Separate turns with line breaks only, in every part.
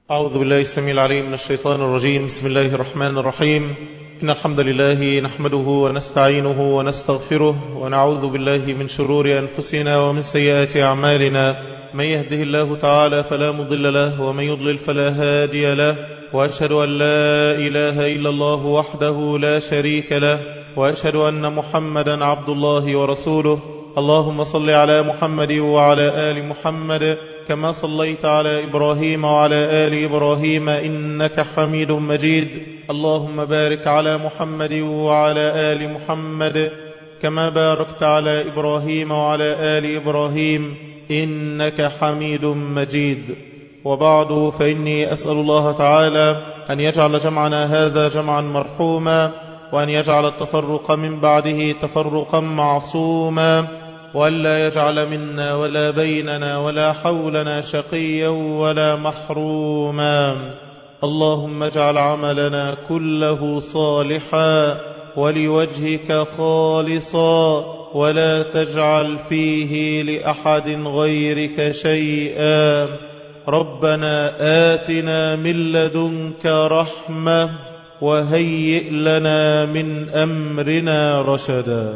أعوذ بالله السميع العليم من الشيطان الرجيم بسم الله الرحمن الرحيم إن الحمد لله نحمده ونستعينه ونستغفره ونعوذ بالله من شرور أنفسنا ومن سيئات أعمالنا من يهده الله تعالى فلا مضل له ومن يضلل فلا هادي له وأشهد أن لا إله إلا الله وحده لا شريك له وأشهد أن محمدا عبد الله ورسوله اللهم صل على محمد وعلى آل محمد كما صليت على إبراهيم وعلى آل إبراهيم إنك حميد مجيد اللهم بارك على محمد وعلى آل محمد كما باركت على إبراهيم وعلى آل إبراهيم إنك حميد مجيد وبعد فإني أسأل الله تعالى أن يجعل جمعنا هذا جمعا مرحوما وأن يجعل التفرق من بعده تفرقا معصوما وألا يجعل منا ولا بيننا ولا حولنا شقيا ولا محروما اللهم اجعل عملنا كله صالحا ولوجهك خالصا ولا تجعل فيه لأحد غيرك شيئا ربنا آتنا من لدنك رحمة وهيئ لنا من أمرنا رشدا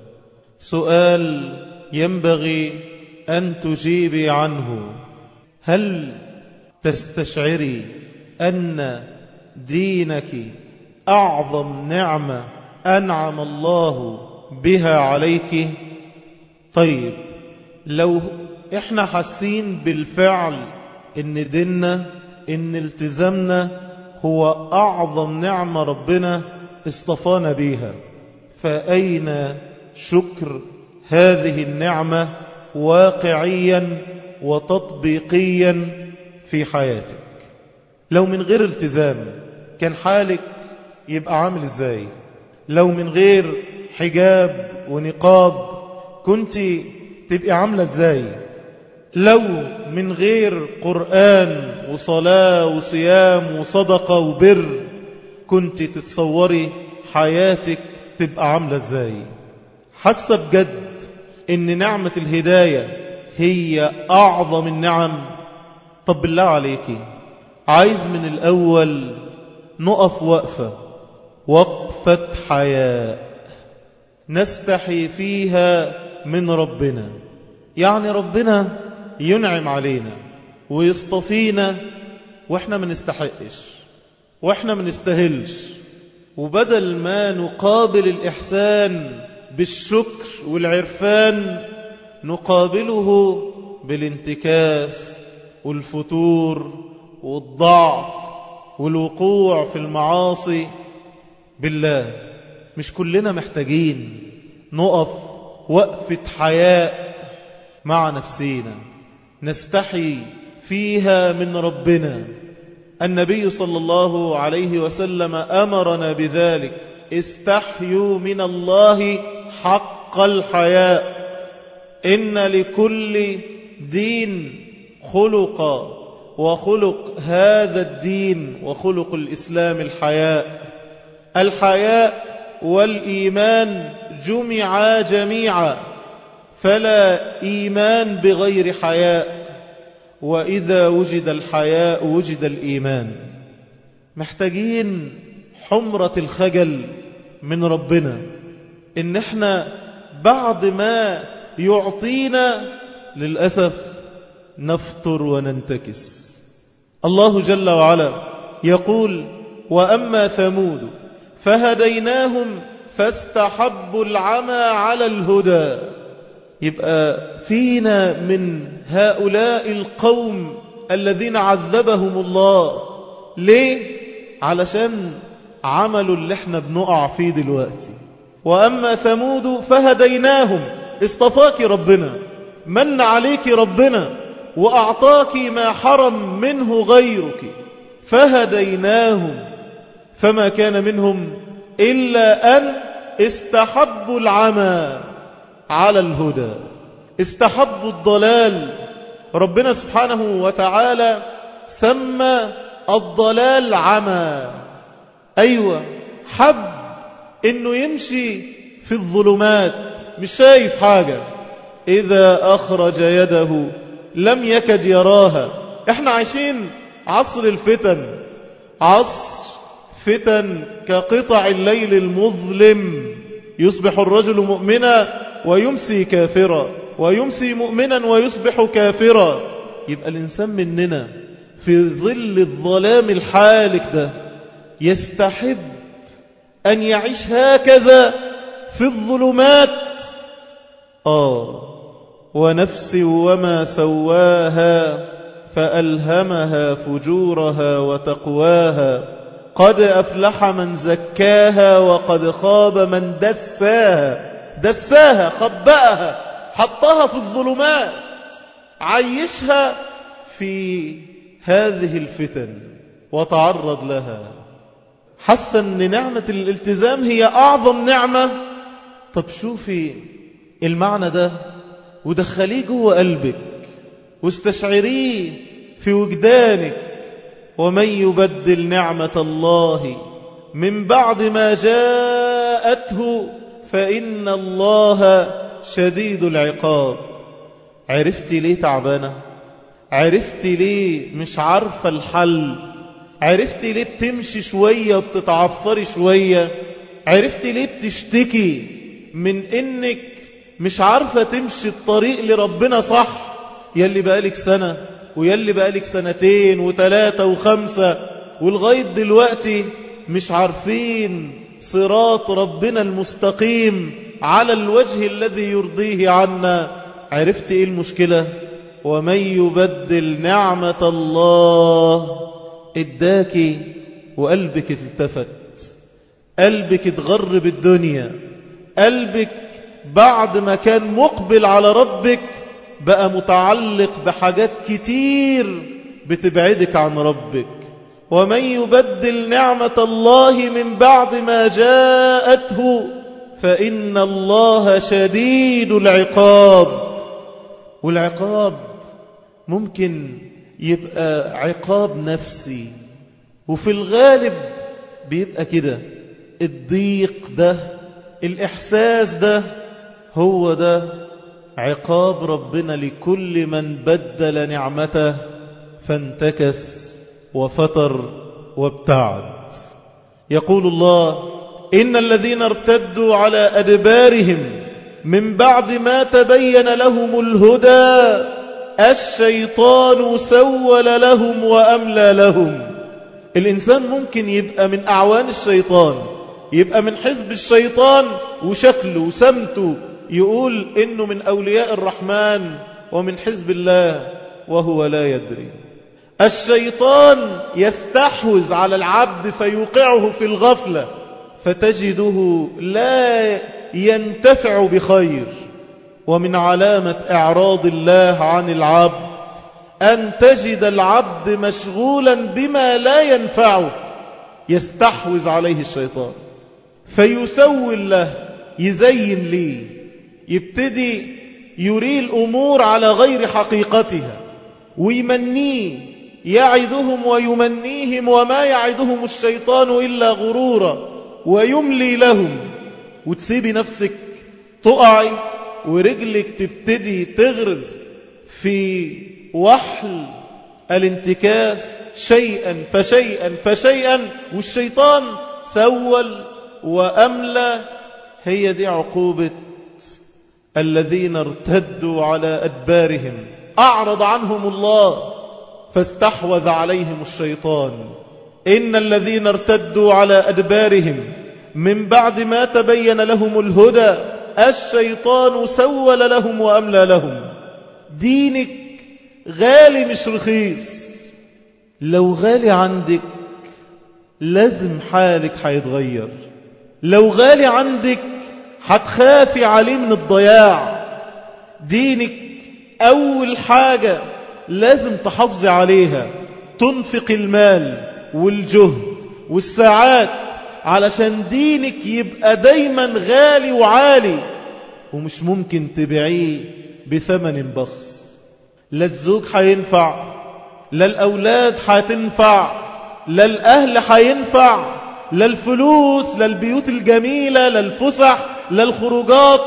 سؤال ينبغي أن تجيبي عنه هل تستشعري أن دينك أعظم نعمة أنعم الله بها عليك طيب لو احنا حاسين بالفعل ان ديننا ان التزامنا هو أعظم نعمة ربنا اصطفانا بيها فأين شكر هذه النعمة واقعيا وتطبيقيا في حياتك لو من غير التزام كان حالك يبقى عامل ازاي لو من غير حجاب ونقاب كنت تبقى عاملة ازاي لو من غير قرآن وصلاة وصيام وصدقة وبر كنت تتصوري حياتك تبقى عاملة ازاي حاسة بجد ان نعمة الهداية هي اعظم النعم طب بالله عليكي عايز من الاول نقف وقفة وقفة حياء نستحي فيها من ربنا يعني ربنا ينعم علينا ويصطفينا واحنا ما نستحقش واحنا ما نستاهلش وبدل ما نقابل الإحسان بالشكر والعرفان نقابله بالانتكاس والفتور والضعف والوقوع في المعاصي بالله مش كلنا محتاجين نقف وقفة حياء مع نفسينا نستحي فيها من ربنا النبي صلى الله عليه وسلم أمرنا بذلك استحيوا من الله حق الحياء إن لكل دين خلق وخلق هذا الدين وخلق الإسلام الحياء الحياء والإيمان جمعا جميعا فلا إيمان بغير حياء وإذا وجد الحياء وجد الإيمان محتاجين حمرة الخجل من ربنا إن احنا بعد ما يعطينا للأسف نفتر وننتكس الله جل وعلا يقول وأما ثمود فهديناهم فاستحبوا العمى على الهدى يبقى فينا من هؤلاء القوم الذين عذبهم الله ليه؟ علشان عملوا اللي احنا بنقع فيه دلوقتي وأما ثمود فهديناهم اصطفاك ربنا من عليك ربنا وأعطاك ما حرم منه غيرك فهديناهم فما كان منهم إلا أن استحبوا العمى على الهدى استحبوا الضلال ربنا سبحانه وتعالى سمى الضلال عمى أيوة حب إنه يمشي في الظلمات مش شايف حاجة إذا أخرج يده لم يكد يراها احنا عايشين عصر الفتن عصر فتن كقطع الليل المظلم يصبح الرجل مؤمنا ويمسي كافرا ويمسي مؤمنا ويصبح كافرا يبقى الإنسان مننا في ظل الظلام الحالك ده يستحب أن يعيش هكذا في الظلمات آه ونفس وما سواها فألهمها فجورها وتقواها قد أفلح من زكاها وقد خاب من دساها دساها خبأها حطها في الظلمات عيشها في هذه الفتن وتعرض لها حس أن نعمة الالتزام هي أعظم نعمة طب شوفي المعنى ده ودخليه جوه قلبك واستشعريه في وجدانك ومن يبدل نعمة الله من بعد ما جاءته فإن الله شديد العقاب عرفتي ليه تعبانة عرفتي ليه مش عارفة الحل عرفتي ليه بتمشي شوية وبتتعثري شوية عرفتي ليه بتشتكي من انك مش عارفة تمشي الطريق لربنا صح يلي بقالك سنة ويلي بقالك سنتين وثلاثة وخمسة ولغاية دلوقتي مش عارفين صراط ربنا المستقيم على الوجه الذي يرضيه عنا عرفت ايه المشكلة ومن يبدل نعمة الله اداكي وقلبك التفت قلبك اتغر بالدنيا قلبك بعد ما كان مقبل على ربك بقى متعلق بحاجات كتير بتبعدك عن ربك ومن يبدل نعمة الله من بعد ما جاءته فإن الله شديد العقاب والعقاب ممكن يبقى عقاب نفسي وفي الغالب بيبقى كده الضيق ده الإحساس ده هو ده عقاب ربنا لكل من بدل نعمته فانتكس وفتر وابتعد يقول الله إن الذين ارتدوا على أدبارهم من بعد ما تبين لهم الهدى الشيطان سول لهم وأملى لهم الإنسان ممكن يبقى من أعوان الشيطان يبقى من حزب الشيطان وشكله وسمته يقول إنه من أولياء الرحمن ومن حزب الله وهو لا يدري الشيطان يستحوذ على العبد فيوقعه في الغفلة فتجده لا ينتفع بخير ومن علامة إعراض الله عن العبد أن تجد العبد مشغولا بما لا ينفعه يستحوذ عليه الشيطان فيسول له يزين ليه يبتدي يري الأمور على غير حقيقتها ويمنيه يعدهم ويمنيهم وما يعدهم الشيطان إلا غرورا ويملي لهم وتسيبي نفسك تقعي ورجلك تبتدي تغرز في وحل الانتكاس شيئا فشيئا فشيئا والشيطان سول وأملى هي دي عقوبة الذين ارتدوا على أدبارهم أعرض عنهم الله فاستحوذ عليهم الشيطان إن الذين ارتدوا على أدبارهم من بعد ما تبين لهم الهدى الشيطان سول لهم وأملى لهم دينك غالي مش رخيص لو غالي عندك لازم حالك هيتغير لو غالي عندك هتخافي عليه من الضياع دينك أول حاجة لازم تحافظي عليها تنفق المال والجهد والساعات علشان دينك يبقى دايما غالي وعالي ومش ممكن تبيعيه بثمن بخس لا الزوج هينفع لا الأولاد هتنفع لا الأهل هينفع لا الفلوس لا البيوت الجميلة لا الفسح لا الخروجات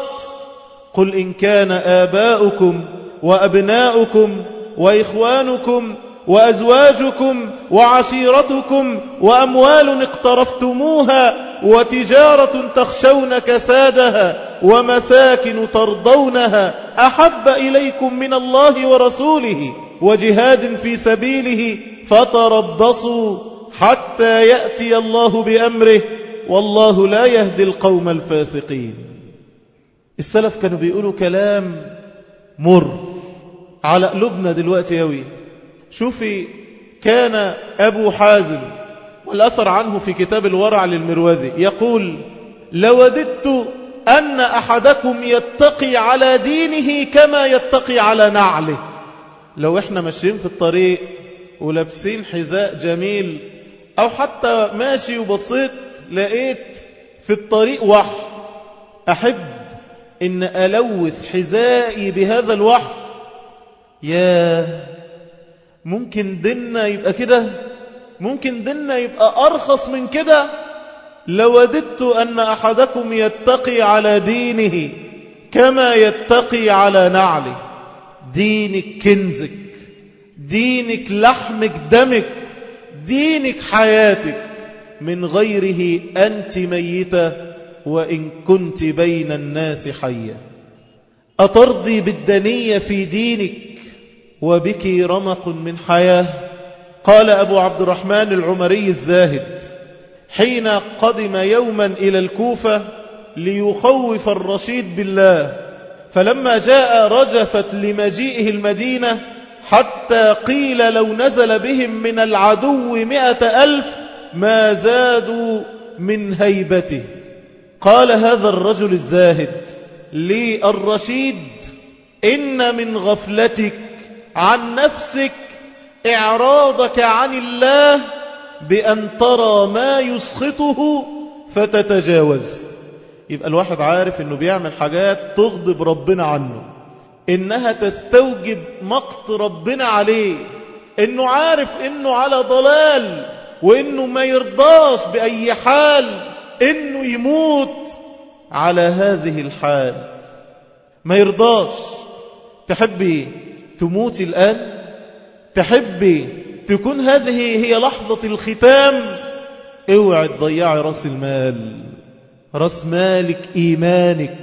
قل إن كان آباؤكم وأبناؤكم وإخوانكم وأزواجكم وعشيرتكم وأموال اقترفتموها وتجارة تخشون كسادها ومساكن ترضونها أحب إليكم من الله ورسوله وجهاد في سبيله فتربصوا حتى يأتي الله بأمره والله لا يهدي القوم الفاسقين السلف كانوا بيقولوا كلام مر على قلوبنا دلوقتي يوي شوفي كان أبو حازم والأثر عنه في كتاب الورع للمروذي يقول لوددت أن أحدكم يتقي على دينه كما يتقي على نعله لو احنا ماشيين في الطريق ولابسين حذاء جميل أو حتى ماشي وبصيت لقيت في الطريق وحي أحب إن ألوث حذائي بهذا الوحي يا ممكن ديننا يبقى كده ممكن ديننا يبقى أرخص من كده لوددت أن أحدكم يتقي على دينه كما يتقي على نعله دينك كنزك دينك لحمك دمك دينك حياتك من غيره أنت ميتة وإن كنت بين الناس حية أترضي بالدنية في دينك وبك رمق من حياة قال أبو عبد الرحمن العمري الزاهد حين قدم يوما إلى الكوفة ليخوف الرشيد بالله فلما جاء رجفت لمجيئه المدينة حتى قيل لو نزل بهم من العدو مئة ألف ما زادوا من هيبته قال هذا الرجل الزاهد لي الرشيد إن من غفلتك عن نفسك إعراضك عن الله بأن ترى ما يسخطه فتتجاوز يبقى الواحد عارف أنه بيعمل حاجات تغضب ربنا عنه إنها تستوجب مقت ربنا عليه إنه عارف إنه على ضلال وإنه ما يرضاش بأي حال إنه يموت على هذه الحال ما يرضاش تحبي تموتي الآن تحبي تكون هذه هي لحظة الختام اوعي تضيعي راس المال راس مالك إيمانك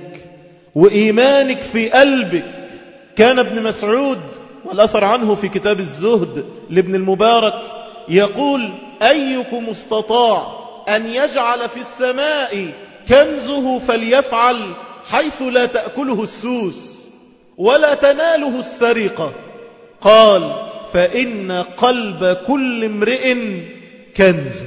وإيمانك في قلبك كان ابن مسعود والأثر عنه في كتاب الزهد لابن المبارك يقول أيكم استطاع أن يجعل في السماء كنزه فليفعل حيث لا تأكله السوس ولا تناله السرقة قال فإن قلب كل امرئ كنز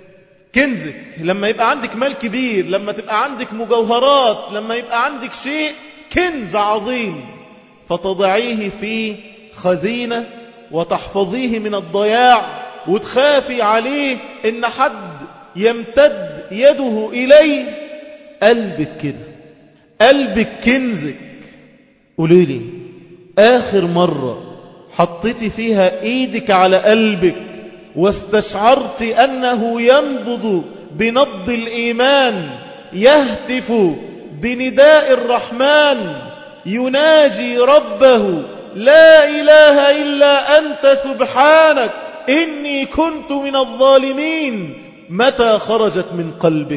كنزك لما يبقى عندك مال كبير لما تبقى عندك مجوهرات لما يبقى عندك شيء كنز عظيم فتضعيه في خزينة وتحفظيه من الضياع وتخافي عليه إن حد يمتد يده إليه قلبك كده قلبك كنزك قولي لي آخر مرة حطيتي فيها ايدك على قلبك واستشعرت أنه ينبض بنبض الإيمان يهتف بنداء الرحمن يناجي ربه لا إله إلا أنت سبحانك إني كنت من الظالمين متى خرجت من قلبك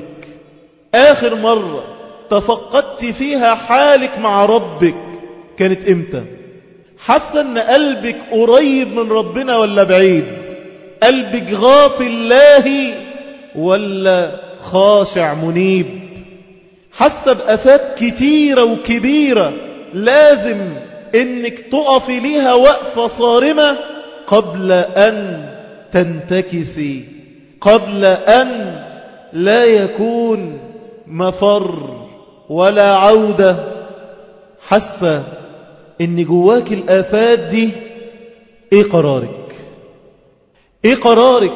آخر مرة تفقدت فيها حالك مع ربك كانت إمتى حاسة أن قلبك قريب من ربنا ولا بعيد قلبك غافل الله ولا خاشع منيب حاسة بأفات كتيرة وكبيرة لازم انك تقفي ليها وقفة صارمة قبل أن تنتكسي قبل أن لا يكون مفر ولا عودة حاسة ان جواك الآفات دي ايه قرارك ايه قرارك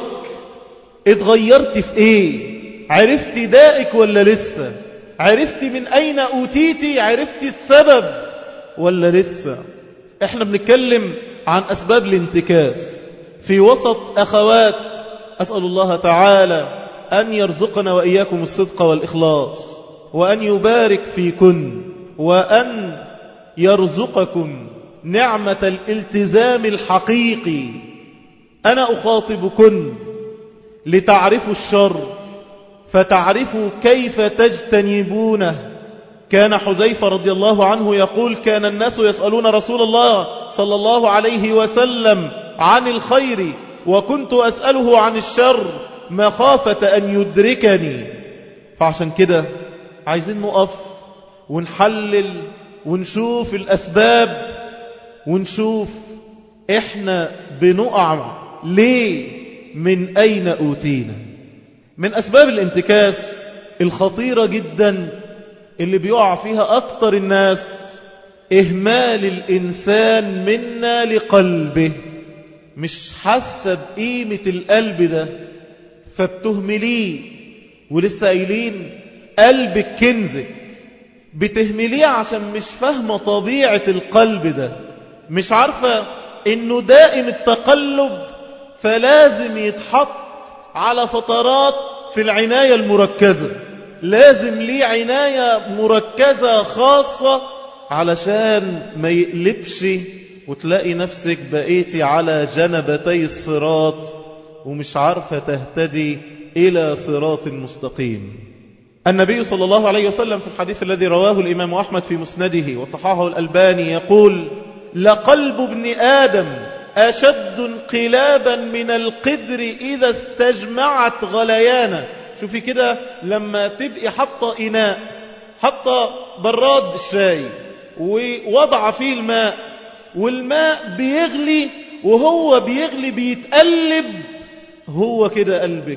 اتغيرت في ايه عرفت دائك ولا لسه عرفت من اين اوتيتي عرفت السبب ولا لسه احنا بنتكلم عن اسباب الانتكاس في وسط اخوات اسأل الله تعالى ان يرزقنا واياكم الصدق والاخلاص وان يبارك فيكن وان يرزقكم نعمة الالتزام الحقيقي أنا أخاطبكن لتعرفوا الشر فتعرفوا كيف تجتنبونه كان حذيفة رضي الله عنه يقول كان الناس يسألون رسول الله صلى الله عليه وسلم عن الخير وكنت أسأله عن الشر مخافة أن يدركني فعشان كده عايزين نقف ونحلل ونشوف الأسباب ونشوف إحنا بنقع ليه من أين أوتينا من أسباب الانتكاس الخطيرة جدا اللي بيقع فيها أكتر الناس إهمال الإنسان منا لقلبه مش حاسة بقيمة القلب ده فبتهمليه ولسه قايلين قلبك كنزك بتهمليه عشان مش فاهمة طبيعة القلب ده مش عارفة انه دائم التقلب فلازم يتحط على فترات في العناية المركزة لازم ليه عناية مركزة خاصة علشان ما يقلبش وتلاقي نفسك بقيتي على جنبتي الصراط ومش عارفة تهتدي إلى صراط مستقيم النبي صلى الله عليه وسلم في الحديث الذي رواه الإمام أحمد في مسنده وصححه الألباني يقول لقلب ابن آدم أشد انقلابا من القدر إذا استجمعت غليانا شوفي كده لما تبقي حاطة إناء حاطة براد الشاي ووضع فيه الماء والماء بيغلي وهو بيغلي بيتقلب هو كده قلبك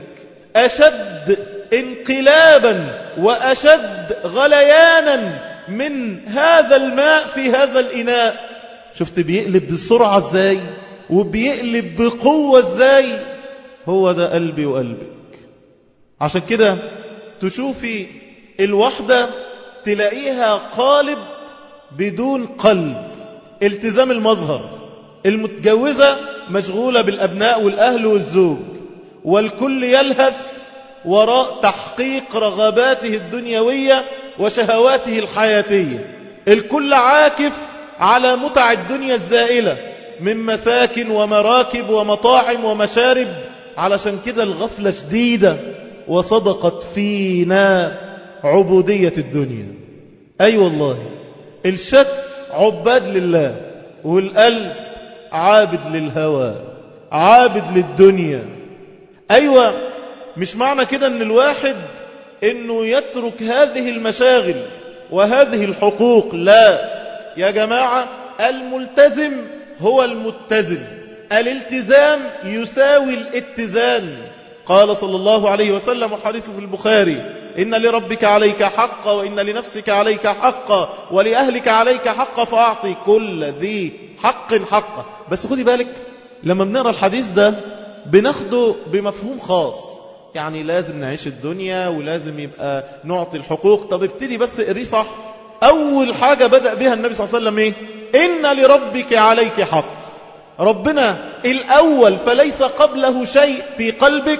أشد انقلابا وأشد غليانا من هذا الماء في هذا الإناء شفت بيقلب بسرعة ازاي وبيقلب بقوة ازاي هو ده قلبي وقلبك عشان كده تشوفي الوحدة تلاقيها قالب بدون قلب التزام المظهر المتجوزة مشغولة بالأبناء والأهل والزوج والكل يلهث وراء تحقيق رغباته الدنيوية وشهواته الحياتية الكل عاكف على متع الدنيا الزائلة من مساكن ومراكب ومطاعم ومشارب علشان كده الغفلة شديدة وصدقت فينا عبودية الدنيا أي أيوة والله الشك عباد لله والقلب عابد للهوى عابد للدنيا أيوة مش معنى كده أن الواحد أنه يترك هذه المشاغل وهذه الحقوق لا يا جماعة الملتزم هو المتزن الالتزام يساوي الاتزان قال صلى الله عليه وسلم الحديث في البخاري إن لربك عليك حقا وإن لنفسك عليك حقا ولأهلك عليك حقا فأعطي كل ذي حق حقا بس خدي بالك لما بنقرأ الحديث ده بناخده بمفهوم خاص يعني لازم نعيش الدنيا ولازم يبقى نعطي الحقوق طب ابتدي بس اقريه صح أول حاجة بدأ بها النبي صلى الله عليه وسلم إيه؟ إن لربك عليك حق ربنا الأول فليس قبله شيء في قلبك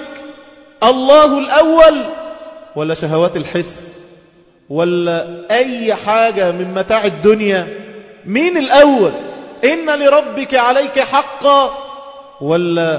الله الأول ولا شهوات الحس ولا أي حاجة من متاع الدنيا مين الأول إن لربك عليك حقا ولا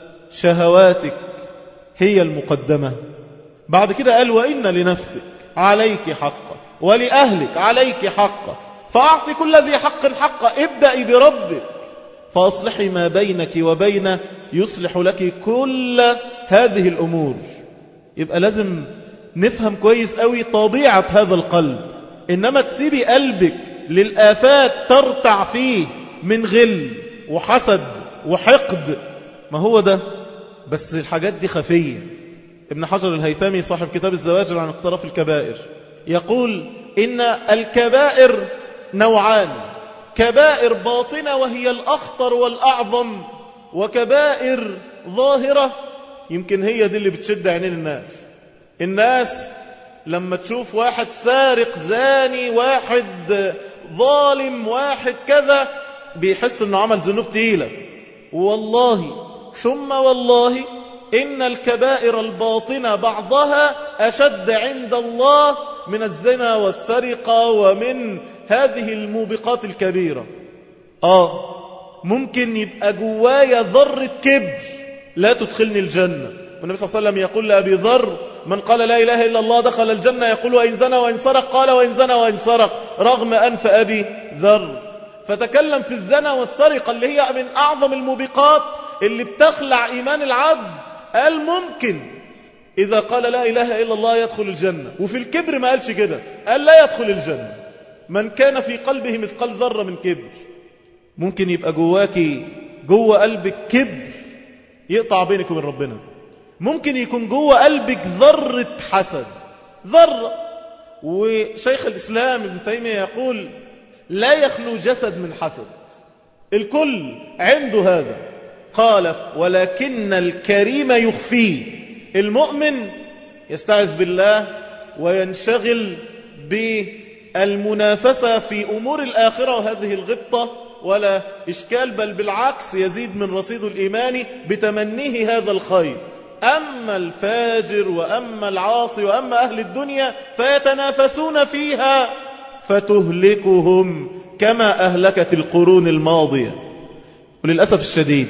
شهواتك هي المقدمة بعد كده قال وإن لنفسك عليك حقا ولأهلك عليك حقا فأعطي كل ذي حق حقا ابدأي بربك فأصلحي ما بينك وبين يصلح لك كل هذه الأمور يبقى لازم نفهم كويس قوي طبيعة هذا القلب إنما تسيبي قلبك للآفات ترتع فيه من غل وحسد وحقد ما هو ده بس الحاجات دي خفية ابن حجر الهيتمي صاحب كتاب الزواجر عن اقتراف الكبائر يقول إن الكبائر نوعان كبائر باطنة وهي الأخطر والأعظم وكبائر ظاهرة يمكن هي دي اللي بتشد عينين الناس الناس لما تشوف واحد سارق زاني واحد ظالم واحد كذا بيحس انه عمل ذنوب تقيلة والله ثم والله إن الكبائر الباطنة بعضها أشد عند الله من الزنا والسرقة ومن هذه الموبقات الكبيرة آه ممكن يبقى جوايا ذرة كبر لا تدخلني الجنة والنبي صلى الله عليه وسلم يقول لأبي ذر من قال لا إله إلا الله دخل الجنة يقول وإن زنى وإن سرق قال وإن زنى وإن سرق رغم أنف أبي ذر فتكلم في الزنا والسرقة اللي هي من أعظم الموبقات اللي بتخلع إيمان العبد قال ممكن إذا قال لا إله إلا الله يدخل الجنة وفي الكبر ما قالش كده قال لا يدخل الجنة من كان في قلبه مثقال ذرة من كبر ممكن يبقى جواكي جوه قلبك كبر يقطع بينك وبين ربنا ممكن يكون جوه قلبك ذرة حسد ذرة وشيخ الإسلام ابن تيمية يقول لا يخلو جسد من حسد الكل عنده هذا قال ولكن الكريم يخفيه المؤمن يستعذ بالله وينشغل بالمنافسة في أمور الآخرة وهذه الغبطة ولا إشكال بل بالعكس يزيد من رصيد الإيمان بتمنيه هذا الخير أما الفاجر وأما العاصي وأما أهل الدنيا فيتنافسون فيها فتهلكهم كما أهلكت القرون الماضية وللأسف الشديد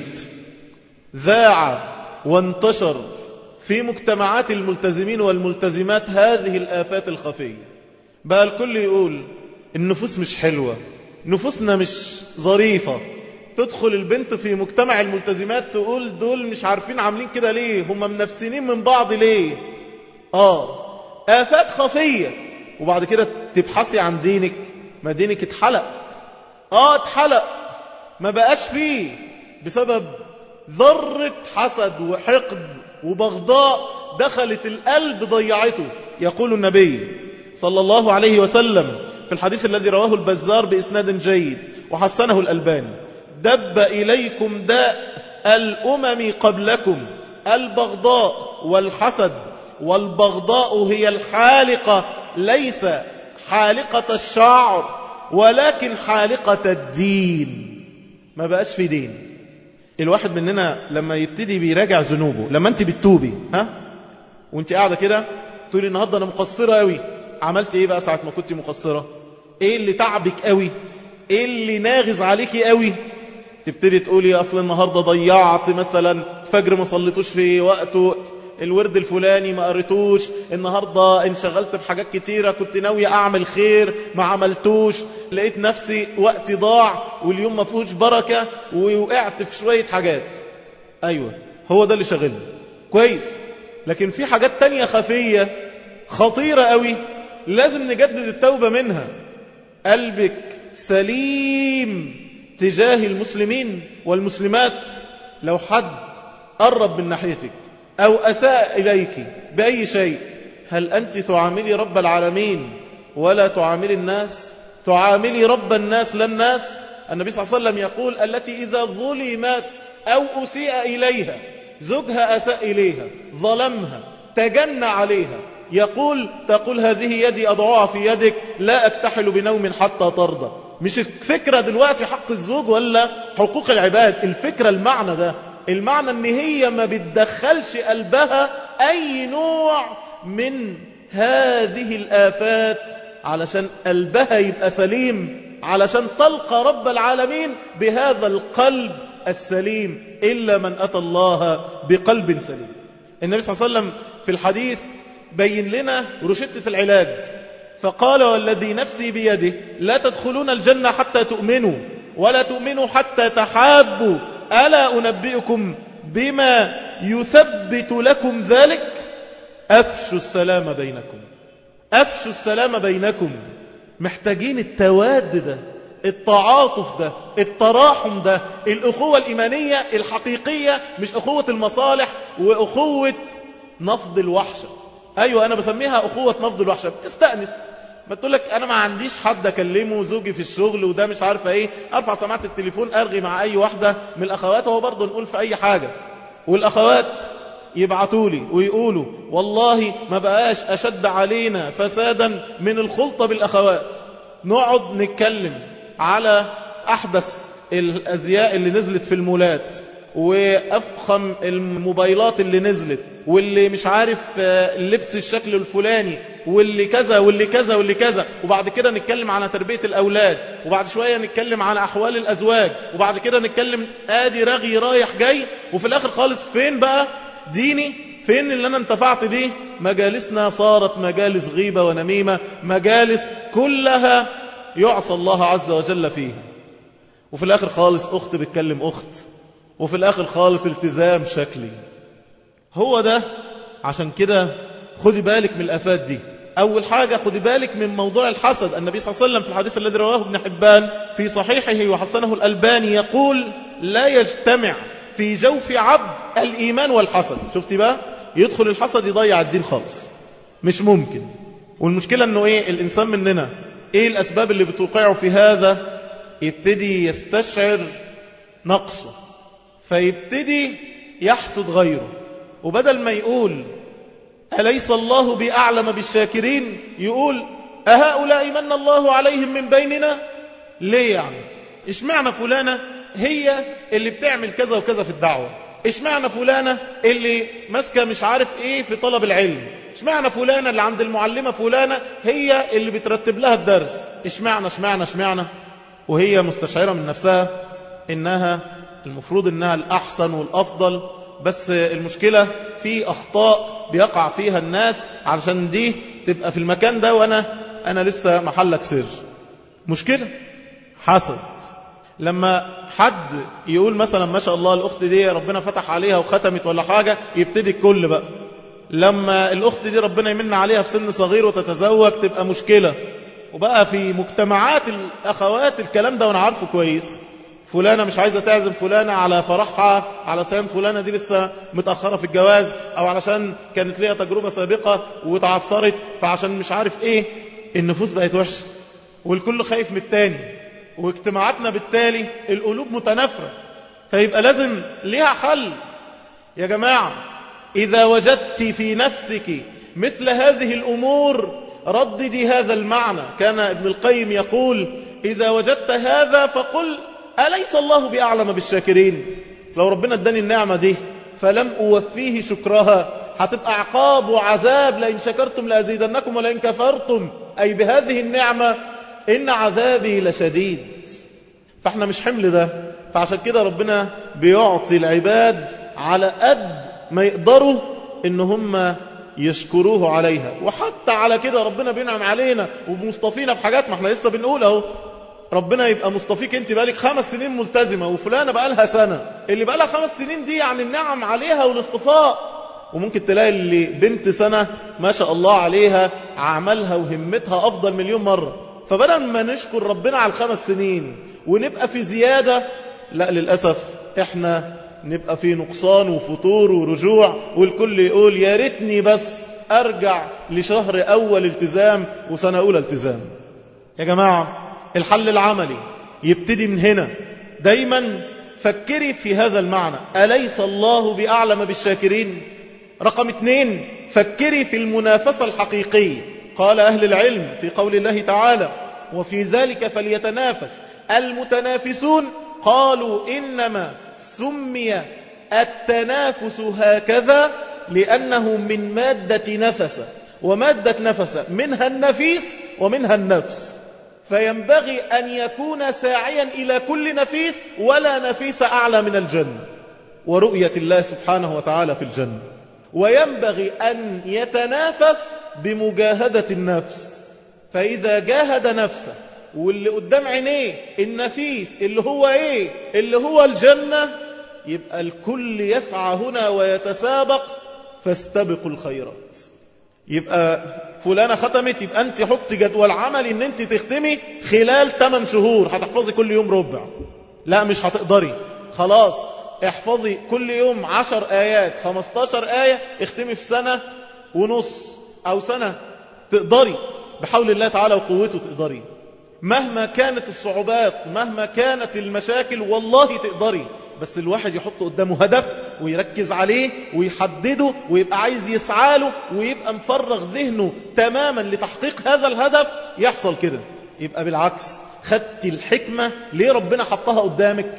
ذاع وانتشر في مجتمعات الملتزمين والملتزمات هذه الآفات الخفية بقى الكل يقول النفوس مش حلوة نفوسنا مش ظريفة تدخل البنت في مجتمع الملتزمات تقول دول مش عارفين عاملين كده ليه هم منفسنين من بعض ليه آه آفات خفية وبعد كده تبحثي عن دينك ما دينك اتحلق آه اتحلق ما بقاش فيه بسبب ذرة حسد وحقد وبغضاء دخلت القلب ضيعته يقول النبي صلى الله عليه وسلم في الحديث الذي رواه البزار بإسناد جيد وحسنه الألباني دب إليكم داء الأمم قبلكم البغضاء والحسد والبغضاء هي الحالقة ليس حالقة الشعر ولكن حالقة الدين ما بقاش في دين الواحد مننا لما يبتدي بيراجع ذنوبه لما انت بتتوبي ها وانت قاعدة كده تقولي النهاردة انا مقصرة قوي عملت ايه بقى ساعة ما كنت مقصرة ايه اللي تعبك قوي ايه اللي ناغز عليكي قوي تبتدي تقولي اصل النهاردة ضيعت مثلا فجر ما صليتوش في وقته الورد الفلاني ما قريتوش النهاردة انشغلت بحاجات كتيرة كنت ناوي أعمل خير ما عملتوش لقيت نفسي وقتي ضاع واليوم ما فيهوش بركة ووقعت في شوية حاجات أيوة هو ده اللي شغلني كويس لكن في حاجات تانية خفية خطيرة قوي لازم نجدد التوبة منها قلبك سليم تجاه المسلمين والمسلمات لو حد قرب من ناحيتك أو أساء إليك بأي شيء هل أنت تعاملي رب العالمين ولا تعاملي الناس تعاملي رب الناس لا الناس النبي صلى الله عليه وسلم يقول التي إذا ظلمت أو أسيء إليها زوجها أساء إليها ظلمها تجن عليها يقول تقول هذه يدي أضعها في يدك لا أكتحل بنوم حتى ترضى مش الفكرة دلوقتي حق الزوج ولا حقوق العباد الفكرة المعنى ده المعنى ان هي ما بتدخلش قلبها اي نوع من هذه الآفات علشان قلبها يبقى سليم علشان تلقى رب العالمين بهذا القلب السليم إلا من أتى الله بقلب سليم النبي صلى الله عليه وسلم في الحديث بين لنا رشدة العلاج فقال والذي نفسي بيده لا تدخلون الجنة حتى تؤمنوا ولا تؤمنوا حتى تحابوا ألا أنبئكم بما يثبت لكم ذلك أفشوا السلام بينكم أفشوا السلام بينكم محتاجين التواد ده التعاطف ده التراحم ده الأخوة الإيمانية الحقيقية مش أخوة المصالح وأخوة نفض الوحشة أيوة أنا بسميها أخوة نفض الوحشة بتستأنس ما تقول لك أنا ما عنديش حد أكلمه زوجي في الشغل وده مش عارفة إيه أرفع سماعة التليفون أرغي مع أي واحدة من الأخوات وهو برضه نقول في أي حاجة والأخوات يبعتوا لي ويقولوا والله ما بقاش أشد علينا فسادا من الخلطة بالأخوات نقعد نتكلم على أحدث الأزياء اللي نزلت في المولات وأفخم الموبايلات اللي نزلت واللي مش عارف اللبس الشكل الفلاني واللي كذا واللي كذا واللي كذا وبعد كده نتكلم عن تربية الأولاد وبعد شوية نتكلم عن أحوال الأزواج وبعد كده نتكلم آدي رغي رايح جاي وفي الآخر خالص فين بقى ديني فين اللي أنا انتفعت بيه مجالسنا صارت مجالس غيبة ونميمة مجالس كلها يعصى الله عز وجل فيها وفي الآخر خالص أخت بتكلم أخت وفي الآخر خالص التزام شكلي هو ده عشان كده خدي بالك من الآفات دي أول حاجة خدي بالك من موضوع الحسد النبي صلى الله عليه وسلم في الحديث الذي رواه ابن حبان في صحيحه وحسنه الألباني يقول لا يجتمع في جوف عبد الإيمان والحسد شفتي بقى يدخل الحسد يضيع الدين خالص مش ممكن والمشكلة أنه إيه الإنسان مننا إيه الأسباب اللي بتوقعه في هذا يبتدي يستشعر نقصه فيبتدي يحسد غيره وبدل ما يقول أليس الله بأعلم بالشاكرين يقول أهؤلاء من الله عليهم من بيننا ليه يعني اشمعنى فلانة هي اللي بتعمل كذا وكذا في الدعوة اشمعنى فلانة اللي ماسكة مش عارف ايه في طلب العلم اشمعنى فلانة اللي عند المعلمة فلانة هي اللي بترتب لها الدرس اشمعنى اشمعنى اشمعنى وهي مستشعرة من نفسها انها المفروض انها الاحسن والافضل بس المشكلة في اخطاء بيقع فيها الناس علشان دي تبقى في المكان ده وانا انا لسه محلك سر مشكلة حسد لما حد يقول مثلا ما شاء الله الأخت دي ربنا فتح عليها وختمت ولا حاجة يبتدي الكل بقى لما الأخت دي ربنا يمن عليها في سن صغير وتتزوج تبقى مشكلة وبقى في مجتمعات الأخوات الكلام ده وأنا عارفه كويس فلانة مش عايزة تعزم فلانة على فرحها علشان فلانة دي لسه متأخرة في الجواز أو علشان كانت ليها تجربة سابقة وتعثرت فعشان مش عارف إيه النفوس بقت وحشة والكل خايف من التاني واجتماعاتنا بالتالي القلوب متنافرة فيبقى لازم ليها حل يا جماعة إذا وجدت في نفسك مثل هذه الأمور رددي هذا المعنى كان ابن القيم يقول إذا وجدت هذا فقل أليس الله بأعلم بالشاكرين لو ربنا اداني النعمة دي فلم أوفيه شكرها هتبقى عقاب وعذاب لئن شكرتم لأزيدنكم ولئن كفرتم أي بهذه النعمة إن عذابي لشديد فاحنا مش حمل ده فعشان كده ربنا بيعطي العباد على قد ما يقدروا ان هم يشكروه عليها وحتى على كده ربنا بينعم علينا ومصطفينا بحاجات ما احنا لسه بنقول اهو ربنا يبقى مصطفيك انت بقالك خمس سنين ملتزمة وفلانة بقالها سنة اللي بقالها خمس سنين دي يعني النعم عليها والاصطفاء وممكن تلاقي اللي بنت سنة ما شاء الله عليها عملها وهمتها أفضل مليون مرة فبدل ما نشكر ربنا على الخمس سنين ونبقى في زيادة لا للأسف احنا نبقى في نقصان وفطور ورجوع والكل يقول يا ريتني بس أرجع لشهر أول التزام وسنة أولى التزام يا جماعة الحل العملي يبتدي من هنا دايما فكري في هذا المعنى أليس الله بأعلم بالشاكرين رقم اثنين فكري في المنافسة الحقيقية قال أهل العلم في قول الله تعالى وفي ذلك فليتنافس المتنافسون قالوا إنما سمي التنافس هكذا لأنه من مادة نفس ومادة نفس منها النفيس ومنها النفس فينبغي أن يكون ساعيا إلى كل نفيس ولا نفيس أعلى من الجنة ورؤية الله سبحانه وتعالى في الجنة وينبغي أن يتنافس بمجاهدة النفس فإذا جاهد نفسه واللي قدام عينيه النفيس اللي هو ايه اللي هو الجنة يبقى الكل يسعى هنا ويتسابق فاستبقوا الخيرات يبقى فلانة ختمت يبقى انت حط جدول عمل ان انت تختمي خلال 8 شهور هتحفظي كل يوم ربع لا مش هتقدري خلاص احفظي كل يوم 10 آيات 15 آية اختمي في سنة ونص او سنة تقدري بحول الله تعالى وقوته تقدري مهما كانت الصعوبات مهما كانت المشاكل والله تقدري بس الواحد يحط قدامه هدف ويركز عليه ويحدده ويبقى عايز يسعى له ويبقى مفرغ ذهنه تماما لتحقيق هذا الهدف يحصل كده يبقى بالعكس خدت الحكمة ليه ربنا حطها قدامك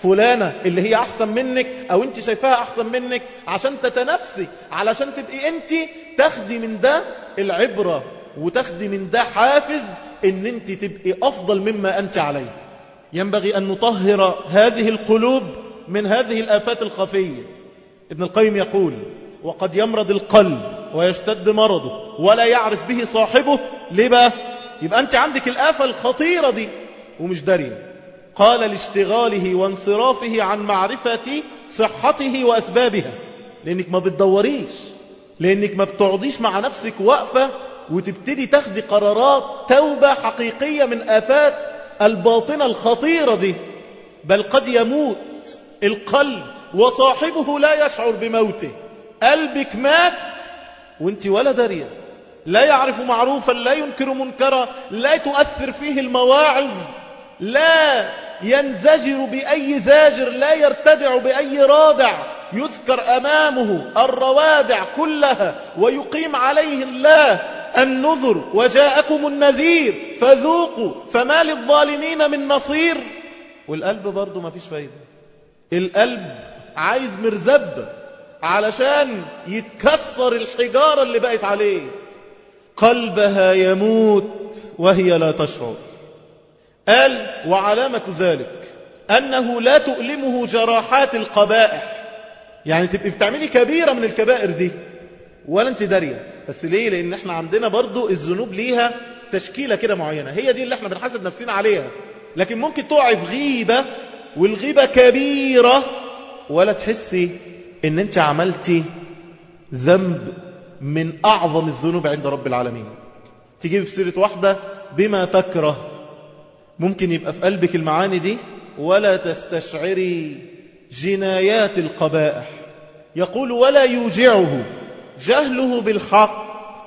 فلانة اللي هي أحسن منك أو أنت شايفاها أحسن منك عشان تتنافسي علشان تبقي أنت تاخدي من ده العبرة وتاخدي من ده حافز أن أنت تبقي أفضل مما أنت عليه ينبغي أن نطهر هذه القلوب من هذه الآفات الخفية ابن القيم يقول وقد يمرض القلب ويشتد مرضه ولا يعرف به صاحبه ليه بقى يبقى أنت عندك الآفة الخطيرة دي ومش داريه قال لاشتغاله وانصرافه عن معرفة صحته وأسبابها لأنك ما بتدوريش لأنك ما بتقعديش مع نفسك وقفة وتبتدي تاخدي قرارات توبة حقيقية من آفات الباطنة الخطيرة دي بل قد يموت القلب وصاحبه لا يشعر بموته قلبك مات وانت ولا دارية لا يعرف معروفا لا ينكر منكرا لا تؤثر فيه المواعظ لا ينزجر بأي زاجر لا يرتدع بأي رادع يذكر أمامه الروادع كلها ويقيم عليه الله النذر وجاءكم النذير فذوقوا فما للظالمين من نصير والقلب برضو ما فيش فايدة القلب عايز مرزبة علشان يتكسر الحجارة اللي بقت عليه قلبها يموت وهي لا تشعر قال وعلامة ذلك أنه لا تؤلمه جراحات القبائح يعني تبقي بتعملي كبيرة من الكبائر دي ولا انت دارية بس ليه لأن احنا عندنا برضو الذنوب ليها تشكيلة كده معينة هي دي اللي احنا بنحاسب نفسنا عليها لكن ممكن تقعي في غيبة والغيبة كبيرة ولا تحسي ان انت عملتي ذنب من أعظم الذنوب عند رب العالمين تجيب في سيرة واحدة بما تكره ممكن يبقى في قلبك المعاني دي ولا تستشعري جنايات القبائح يقول ولا يوجعه جهله بالحق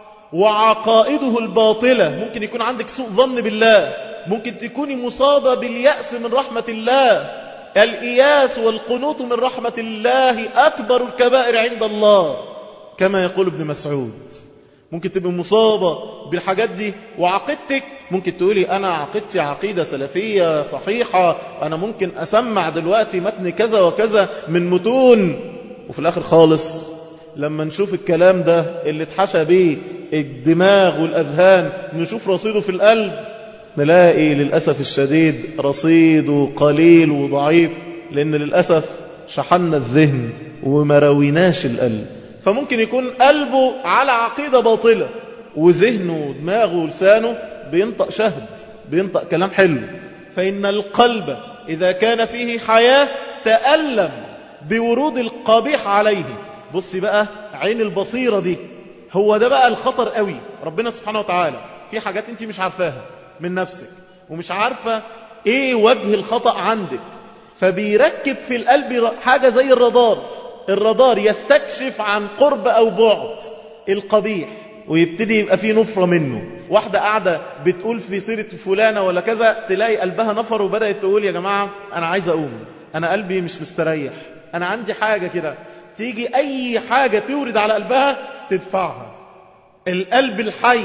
وعقائده الباطلة ممكن يكون عندك سوء ظن بالله ممكن تكوني مصابة باليأس من رحمة الله الإياس والقنوط من رحمة الله أكبر الكبائر عند الله كما يقول ابن مسعود ممكن تبقى مصابة بالحاجات دي وعقيدتك ممكن تقولي أنا عقيدتي عقيدة سلفية صحيحة أنا ممكن أسمع دلوقتي متن كذا وكذا من متون وفي الآخر خالص لما نشوف الكلام ده اللي اتحشى بيه الدماغ والأذهان نشوف رصيده في القلب نلاقي للأسف الشديد رصيده قليل وضعيف لأن للأسف شحنا الذهن وما رويناش القلب فممكن يكون قلبه على عقيدة باطلة وذهنه ودماغه ولسانه بينطق شهد بينطق كلام حلو فإن القلب إذا كان فيه حياة تألم بورود القبيح عليه بصي بقى عين البصيرة دي هو ده بقى الخطر قوي ربنا سبحانه وتعالى في حاجات انت مش عارفاها من نفسك ومش عارفة ايه وجه الخطأ عندك فبيركب في القلب حاجة زي الرادار الرادار يستكشف عن قرب أو بعد القبيح ويبتدي يبقى فيه نفرة منه واحدة قاعدة بتقول في سيرة فلانة ولا كذا تلاقي قلبها نفر وبدأت تقول يا جماعة أنا عايز أقوم أنا قلبي مش مستريح أنا عندي حاجة كده تيجي أي حاجة تورد على قلبها تدفعها القلب الحي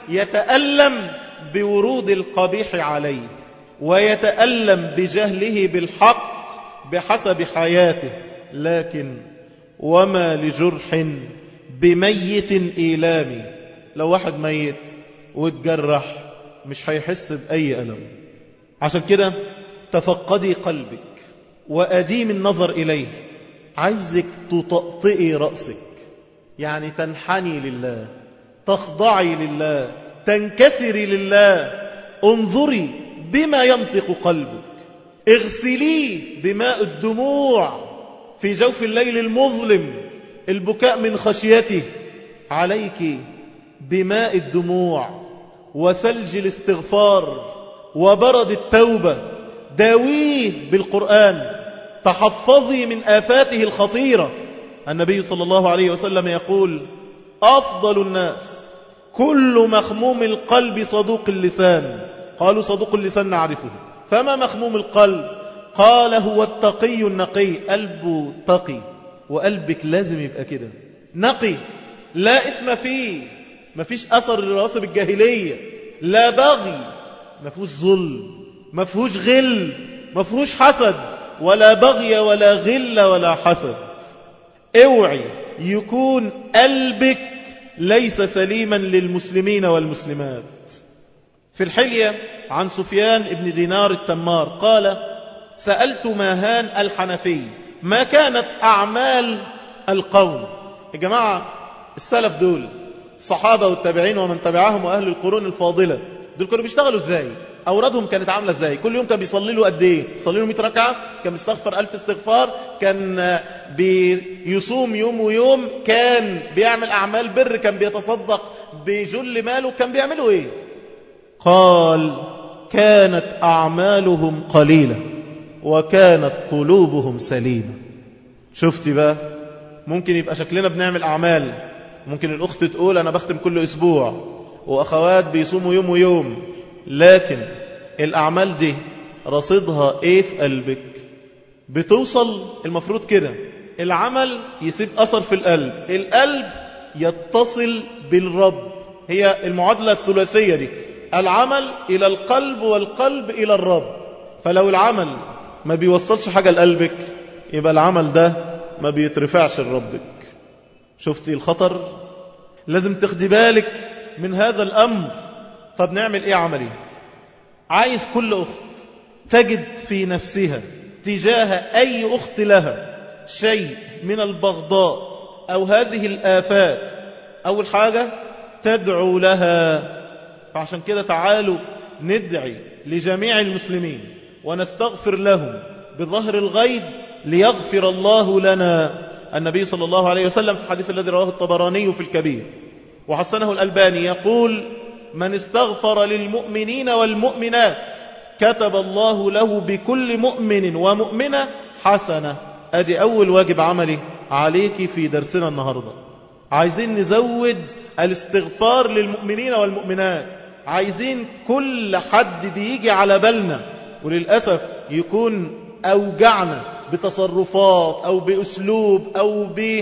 يتألم بورود القبيح عليه ويتألم بجهله بالحق بحسب حياته لكن وما لجرح بميت إيلامي لو واحد ميت واتجرح مش هيحس بأي ألم عشان كده تفقدي قلبك وأديم النظر إليه عايزك تطأطئي رأسك يعني تنحني لله تخضعي لله تنكسري لله انظري بما ينطق قلبك اغسليه بماء الدموع في جوف الليل المظلم البكاء من خشيته عليك بماء الدموع وثلج الاستغفار وبرد التوبة داويه بالقرآن تحفظي من آفاته الخطيرة النبي صلى الله عليه وسلم يقول أفضل الناس كل مخموم القلب صدوق اللسان قالوا صدوق اللسان نعرفه فما مخموم القلب قال هو التقي النقي قلبه تقي وقلبك لازم يبقى كده نقي لا إثم فيه ما فيش أثر لرواسب الجاهلية لا بغي ما فيهوش ظلم ما فيهوش غل ما فيهوش حسد ولا بغي ولا غل ولا حسد اوعي يكون قلبك ليس سليما للمسلمين والمسلمات في الحلية عن سفيان بن دينار التمار قال سألت ماهان الحنفي ما كانت أعمال القوم يا جماعة السلف دول الصحابة والتابعين ومن تبعهم وأهل القرون الفاضلة دول كانوا بيشتغلوا ازاي أورادهم كانت عاملة ازاي كل يوم كان بيصلي له قد ايه بيصلي له 100 ركعة كان بيستغفر ألف استغفار كان بيصوم يوم ويوم كان بيعمل أعمال بر كان بيتصدق بجل ماله كان بيعملوا ايه قال كانت أعمالهم قليلة وكانت قلوبهم سليمة شفتي بقى ممكن يبقى شكلنا بنعمل أعمال ممكن الأخت تقول أنا بختم كل أسبوع وأخوات بيصوموا يوم ويوم لكن الأعمال دي رصيدها إيه في قلبك بتوصل المفروض كده العمل يسيب أثر في القلب القلب يتصل بالرب هي المعادلة الثلاثية دي العمل إلى القلب والقلب إلى الرب فلو العمل ما بيوصلش حاجة لقلبك يبقى العمل ده ما بيترفعش لربك شفتي الخطر لازم تاخدي بالك من هذا الأمر طب نعمل إيه عملي عايز كل أخت تجد في نفسها تجاه أي أخت لها شيء من البغضاء أو هذه الآفات أول حاجة تدعو لها فعشان كده تعالوا ندعي لجميع المسلمين ونستغفر لهم بظهر الغيب ليغفر الله لنا النبي صلى الله عليه وسلم في الحديث الذي رواه الطبراني في الكبير وحسنه الألباني يقول من استغفر للمؤمنين والمؤمنات كتب الله له بكل مؤمن ومؤمنة حسنة أدي أول واجب عملي عليك في درسنا النهاردة عايزين نزود الاستغفار للمؤمنين والمؤمنات عايزين كل حد بيجي على بالنا وللأسف يكون أوجعنا بتصرفات أو بأسلوب أو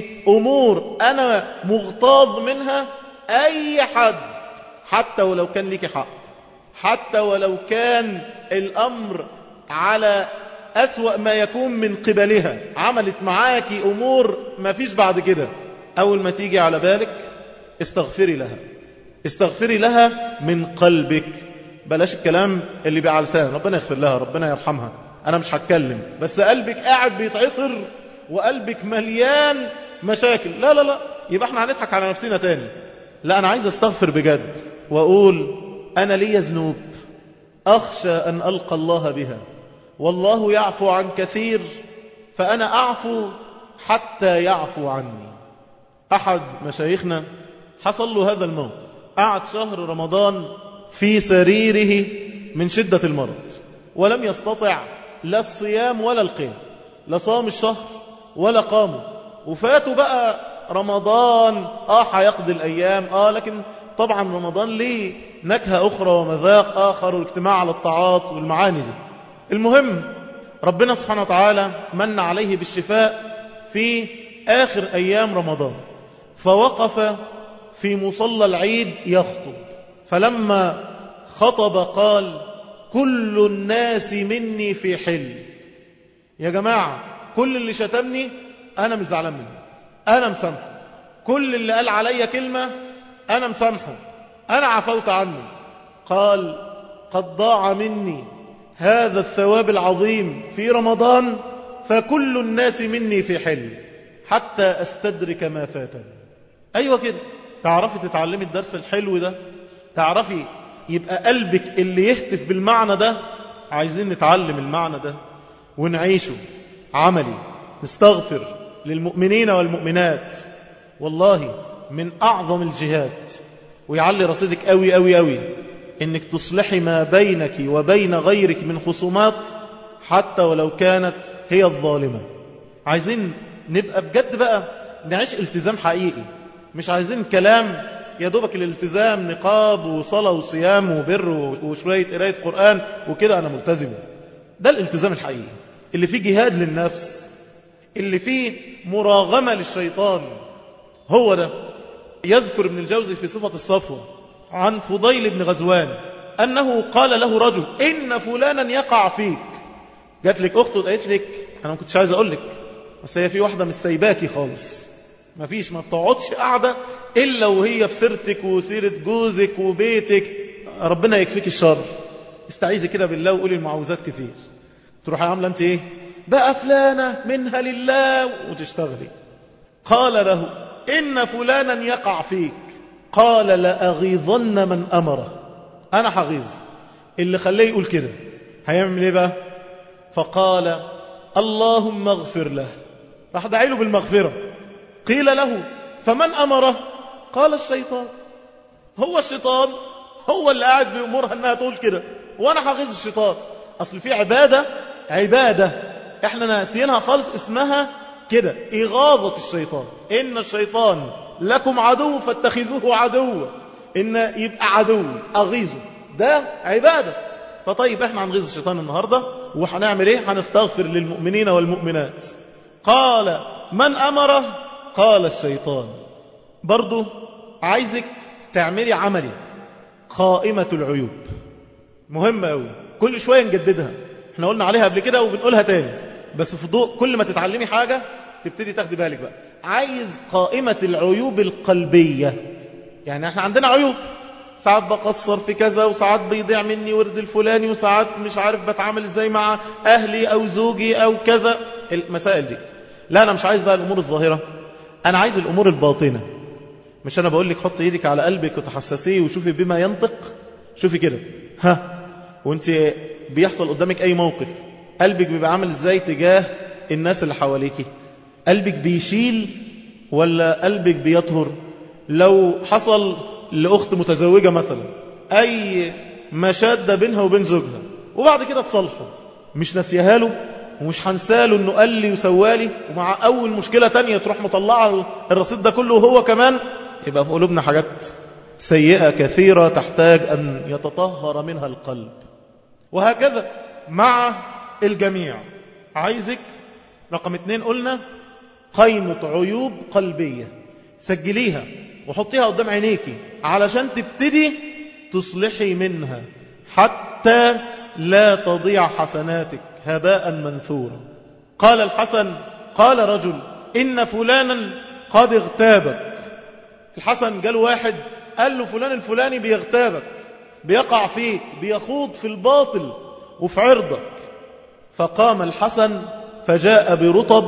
بأمور أنا مغتاظ منها أي حد حتى ولو كان لك حق حتى ولو كان الأمر على أسوأ ما يكون من قبلها عملت معاك أمور ما فيش بعد كده أول ما تيجي على بالك استغفري لها استغفري لها من قلبك بلاش الكلام اللي بقى على لسان ربنا يغفر لها ربنا يرحمها أنا مش هتكلم بس قلبك قاعد بيتعصر وقلبك مليان مشاكل لا لا لا يبقى احنا هنضحك على نفسنا تاني لا أنا عايز استغفر بجد وأقول أنا لي ذنوب أخشى أن ألقى الله بها والله يعفو عن كثير فأنا أعفو حتى يعفو عني أحد مشايخنا حصل له هذا الموقف قعد شهر رمضان في سريره من شدة المرض ولم يستطع لا الصيام ولا القيام لا صام الشهر ولا قاموا وفاتوا بقى رمضان آه هيقضي الأيام آه لكن طبعا رمضان ليه نكهة أخرى ومذاق آخر والاجتماع على الطاعات والمعاني دي المهم ربنا سبحانه وتعالى من عليه بالشفاء في آخر أيام رمضان فوقف في مصلى العيد يخطب فلما خطب قال كل الناس مني في حل يا جماعة كل اللي شتمني أنا مش زعلان منه أنا مسامحه كل اللي قال عليا كلمة أنا مسامحه أنا عفوت عنه قال قد ضاع مني هذا الثواب العظيم في رمضان فكل الناس مني في حل حتى أستدرك ما فاتني أيوة كده تعرفي تتعلمي الدرس الحلو ده تعرفي يبقى قلبك اللي يهتف بالمعنى ده عايزين نتعلم المعنى ده ونعيشه عملي نستغفر للمؤمنين والمؤمنات والله من أعظم الجهاد ويعلي رصيدك قوي قوي قوي انك تصلحي ما بينك وبين غيرك من خصومات حتى ولو كانت هي الظالمة عايزين نبقى بجد بقى نعيش التزام حقيقي مش عايزين كلام يا دوبك الالتزام نقاب وصلاة وصيام وبر وشوية قراية قرآن وكده أنا ملتزم ده الالتزام الحقيقي اللي فيه جهاد للنفس اللي فيه مراغمة للشيطان هو ده يذكر ابن الجوزي في صفة الصفوة عن فضيل بن غزوان أنه قال له رجل إن فلانا يقع فيك جات لك أخته وقالت لك انا ما كنتش عايز اقول لك بس هي في واحده مش سايباكي خالص ما فيش ما بتقعدش قاعده الا وهي في سيرتك وسيره جوزك وبيتك ربنا يكفيك الشر استعيذي كده بالله وقولي المعوذات كتير تروحي عامله انت ايه بقى فلانه منها لله وتشتغلي قال له ان فلانا يقع فيك قال لاغيظن من امره انا هغيظ اللي خليه يقول كده هيعمل ايه بقى فقال اللهم اغفر له راح دعي له بالمغفره قيل له فمن امره قال الشيطان هو الشيطان هو اللي قاعد بيأمرها انها تقول كده وانا هغيظ الشيطان اصل في عباده عباده احنا ناسيينها خالص اسمها كده اغاظه الشيطان ان الشيطان لكم عدو فاتخذوه عدوا ان يبقى عدو اغيظه ده عباده فطيب احنا هنغيظ الشيطان النهارده وهنعمل ايه هنستغفر للمؤمنين والمؤمنات قال من امره قال الشيطان برضو عايزك تعملي عملي قائمة العيوب مهمة قوي كل شوية نجددها احنا قلنا عليها قبل كده وبنقولها تاني بس في ضوء كل ما تتعلمي حاجة تبتدي تاخدي بالك بقى عايز قائمة العيوب القلبية يعني احنا عندنا عيوب ساعات بقصر في كذا وساعات بيضيع مني ورد الفلاني وساعات مش عارف بتعامل ازاي مع اهلي او زوجي او كذا المسائل دي لا انا مش عايز بقى الامور الظاهرة انا عايز الامور الباطنة مش انا بقول لك حط ايدك على قلبك وتحسسيه وشوفي بما ينطق شوفي كده ها وانت بيحصل قدامك اي موقف قلبك بيبقى عامل ازاي تجاه الناس اللي حواليكي قلبك بيشيل ولا قلبك بيطهر لو حصل لاخت متزوجه مثلا اي مشاده بينها وبين زوجها وبعد كده تصالحوا مش ناسيها له ومش هنساله انه قال لي وسوالي ومع اول مشكله تانية تروح مطلعه الرصيد ده كله وهو كمان يبقى في قلوبنا حاجات سيئة كثيرة تحتاج أن يتطهر منها القلب وهكذا مع الجميع عايزك رقم اتنين قلنا قيمة عيوب قلبية سجليها وحطيها قدام عينيكي علشان تبتدي تصلحي منها حتى لا تضيع حسناتك هباء منثورا قال الحسن قال رجل إن فلانا قد اغتابك الحسن قال واحد قال له فلان الفلاني بيغتابك بيقع فيك بيخوض في الباطل وفي عرضك فقام الحسن فجاء برطب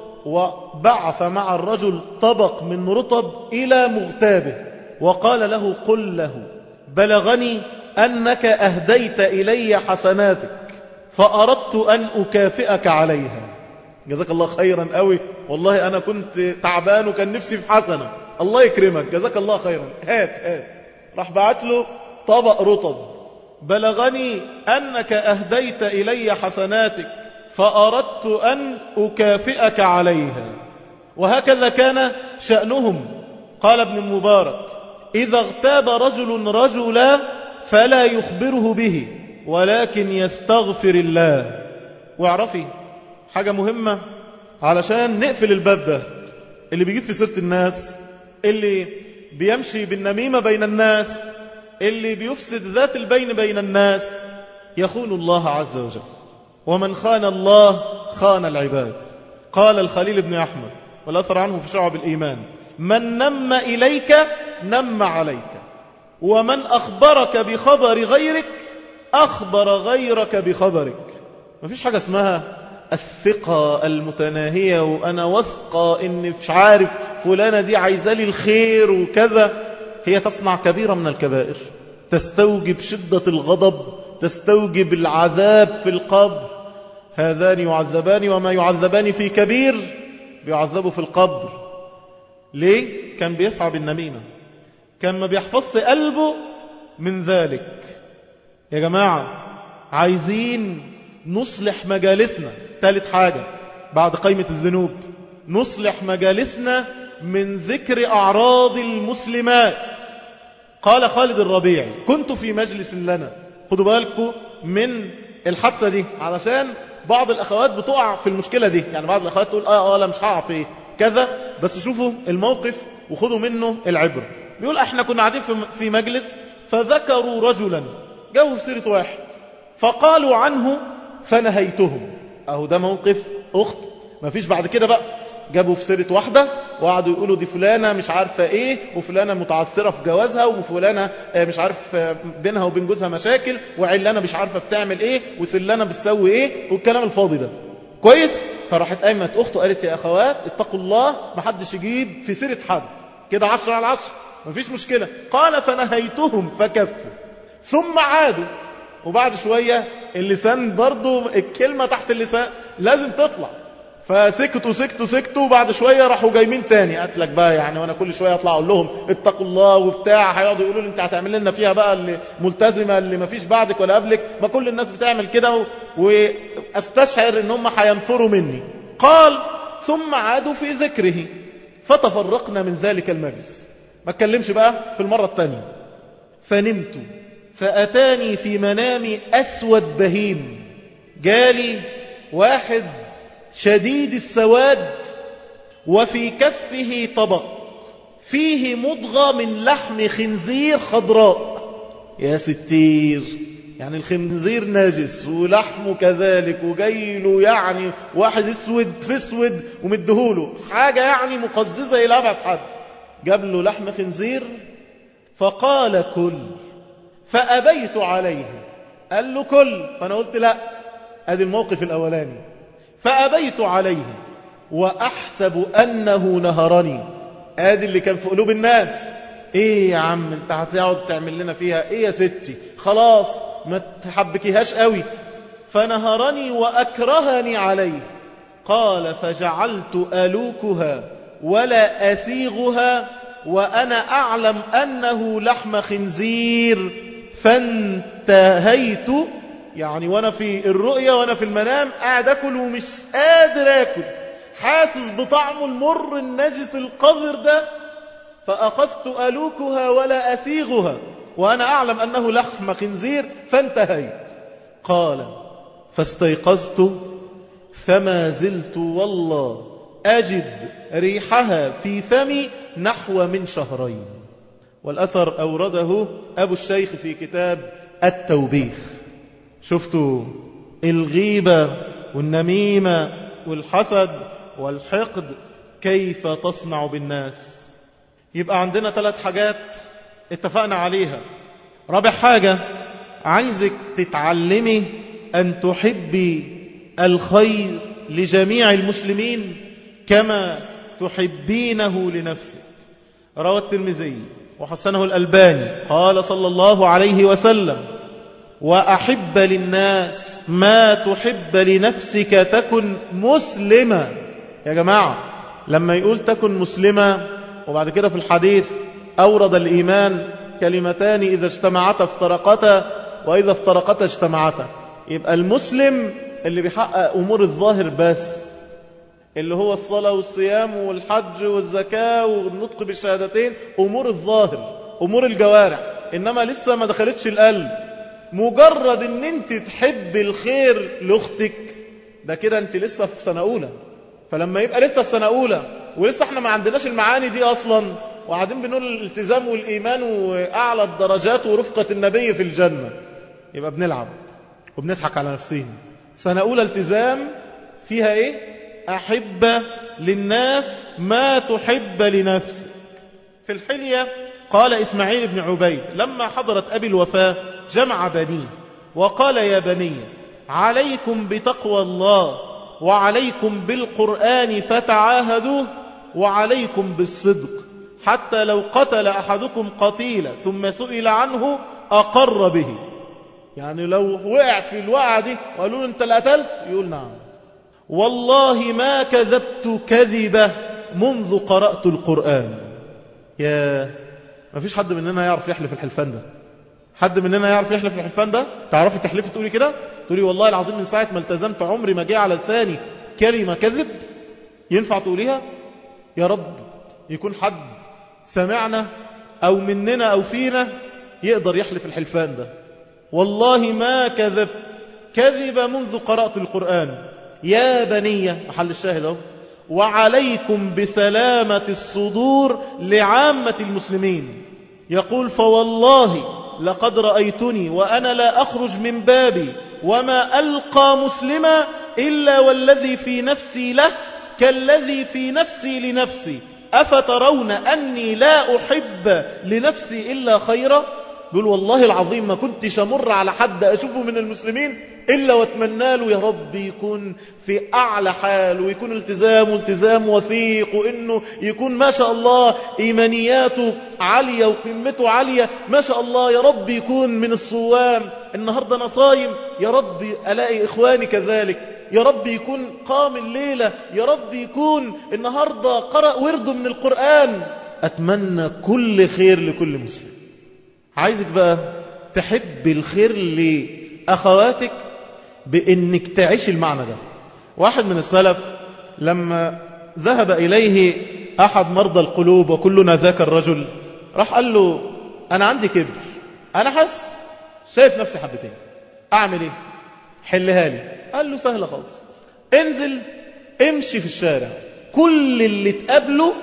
وبعث مع الرجل طبق من رطب إلى مغتابه وقال له قل له بلغني أنك أهديت إلي حسناتك فأردت أن أكافئك عليها جزاك الله خيرا قوي والله أنا كنت تعبان وكان نفسي في حسنة الله يكرمك جزاك الله خيرا هات هات راح بعت له طبق رطب بلغني أنك أهديت إلي حسناتك فأردت أن أكافئك عليها وهكذا كان شأنهم قال ابن المبارك إذا اغتاب رجل رجلا فلا يخبره به ولكن يستغفر الله واعرفي حاجة مهمة علشان نقفل الباب ده اللي بيجيب في سيرة الناس اللي بيمشي بالنميمة بين الناس اللي بيفسد ذات البين بين الناس يخون الله عز وجل ومن خان الله خان العباد قال الخليل بن أحمد والأثر عنه في شعب الإيمان من نم إليك نم عليك ومن أخبرك بخبر غيرك أخبر غيرك بخبرك ما فيش حاجة اسمها الثقة المتناهية وأنا وثقة إن مش عارف فلانة دي عايزة لي الخير وكذا هي تصنع كبيرة من الكبائر تستوجب شدة الغضب تستوجب العذاب في القبر هذان يعذبان وما يعذبان في كبير بيعذبوا في القبر ليه؟ كان بيسعى بالنميمة كان ما بيحفظش قلبه من ذلك يا جماعة عايزين نصلح مجالسنا ثالث حاجة بعد قيمة الذنوب نصلح مجالسنا من ذكر أعراض المسلمات قال خالد الربيعي كنت في مجلس لنا خدوا بالكم من الحادثة دي علشان بعض الأخوات بتقع في المشكلة دي يعني بعض الأخوات تقول آه آه لا مش هقع في كذا بس شوفوا الموقف وخدوا منه العبرة بيقول احنا كنا قاعدين في مجلس فذكروا رجلا جابوا في سيرة واحد فقالوا عنه فنهيتهم أهو ده موقف أخت ما فيش بعد كده بقى جابوا في سيرة واحدة وقعدوا يقولوا دي فلانة مش عارفة ايه وفلانة متعثرة في جوازها وفلانة مش عارف بينها وبين جوزها مشاكل وعلانة مش عارفة بتعمل ايه وسلانة بتسوي ايه والكلام الفاضي ده كويس فراحت قايمة أخته قالت يا أخوات اتقوا الله ما حدش يجيب في سيرة حد كده عشرة على عشرة مفيش مشكلة قال فنهيتهم فكفوا ثم عادوا وبعد شوية اللسان برضو الكلمة تحت اللسان لازم تطلع فسكتوا سكتوا سكتوا وبعد شوية راحوا جايمين تاني قالت لك بقى يعني وانا كل شوية اطلع اقول لهم اتقوا الله وبتاع هيقعدوا يقولوا لي انت هتعمل لنا فيها بقى اللي ملتزمة اللي ما فيش بعدك ولا قبلك ما كل الناس بتعمل كده واستشعر ان هم هينفروا مني قال ثم عادوا في ذكره فتفرقنا من ذلك المجلس ما اتكلمش بقى في المرة الثانية فنمت فأتاني في منامي أسود بهيم جالي واحد شديد السواد وفي كفه طبق فيه مضغة من لحم خنزير خضراء يا ستير يعني الخنزير نجس ولحمه كذلك وجاي له يعني واحد اسود في اسود ومديهوله حاجة يعني مقززة إلى أبعد حد جاب له لحم خنزير فقال كل فأبيت عليه قال له كل فأنا قلت لا ادي الموقف الأولاني فأبيت عليه وأحسب أنه نهرني ادي اللي كان في قلوب الناس ايه يا عم انت هتقعد تعمل لنا فيها ايه يا ستي خلاص ما تحبكيهاش قوي فنهرني وأكرهني عليه قال فجعلت ألوكها ولا أسيغها وأنا أعلم أنه لحم خنزير فانتهيت يعني وأنا في الرؤية وأنا في المنام قاعد أكل ومش قادر أكل حاسس بطعم المر النجس القذر ده فأخذت ألوكها ولا أسيغها وأنا أعلم أنه لحم خنزير فانتهيت قال فاستيقظت فما زلت والله أجد ريحها في فمي نحو من شهرين والأثر أورده أبو الشيخ في كتاب التوبيخ شفتوا الغيبة والنميمة والحسد والحقد كيف تصنع بالناس يبقى عندنا ثلاث حاجات اتفقنا عليها رابع حاجة عايزك تتعلمي أن تحبي الخير لجميع المسلمين كما تحبينه لنفسك روى الترمذي وحسنه الألباني قال صلى الله عليه وسلم وأحب للناس ما تحب لنفسك تكن مسلمة يا جماعة لما يقول تكن مسلمة وبعد كده في الحديث أورد الإيمان كلمتان إذا اجتمعتا افترقتا وإذا افترقتا اجتمعتا يبقى المسلم اللي بيحقق أمور الظاهر بس اللي هو الصلاة والصيام والحج والزكاة والنطق بالشهادتين أمور الظاهر أمور الجوارح إنما لسه ما دخلتش القلب مجرد ان انت تحب الخير لاختك ده كده انت لسه في سنة اولى فلما يبقى لسه في سنة اولى ولسه احنا ما عندناش المعاني دي اصلا وقاعدين بنقول الالتزام والايمان واعلى الدرجات ورفقة النبي في الجنة يبقى بنلعب وبنضحك على نفسنا سنة اولى التزام فيها ايه احب للناس ما تحب لنفسك في الحلية قال إسماعيل بن عبيد لما حضرت أبي الوفاة جمع بنيه وقال يا بني عليكم بتقوى الله وعليكم بالقرآن فتعاهدوه وعليكم بالصدق حتى لو قتل أحدكم قتيلا ثم سئل عنه أقر به يعني لو وقع في الوقعة دي وقالوا له أنت اللي قتلت يقول نعم والله ما كذبت كذبة منذ قرأت القرآن يا ما فيش حد مننا يعرف يحلف الحلفان ده حد مننا يعرف يحلف الحلفان ده تعرفي تحلفي تقولي كده تقولي والله العظيم من ساعة ما التزمت عمري ما جه على لساني كلمة كذب ينفع تقوليها يا رب يكون حد سمعنا أو مننا أو فينا يقدر يحلف الحلفان ده والله ما كذبت كذب منذ قرأت القرآن يا بنية محل الشاهد اهو وعليكم بسلامة الصدور لعامة المسلمين يقول فوالله لقد رأيتني وأنا لا أخرج من بابي وما ألقى مسلما إلا والذي في نفسي له كالذي في نفسي لنفسي أفترون أني لا أحب لنفسي إلا خيرا بيقول والله العظيم ما كنت شمر على حد أشوفه من المسلمين إلا واتمنى له يا رب يكون في أعلى حال ويكون التزامه التزام وثيق وإنه يكون ما شاء الله إيمانياته عالية وقمته عالية ما شاء الله يا رب يكون من الصوام النهاردة أنا صايم يا رب ألاقي إخواني كذلك يا رب يكون قام الليلة يا رب يكون النهاردة قرأ ورده من القرآن أتمنى كل خير لكل مسلم عايزك بقى تحب الخير لأخواتك بأنك تعيش المعنى ده واحد من السلف لما ذهب إليه أحد مرضى القلوب وكلنا ذاك الرجل راح قال له أنا عندي كبر أنا حس شايف نفسي حبتين أعمل إيه حلها لي قال له سهلة خالص انزل امشي في الشارع كل اللي تقابله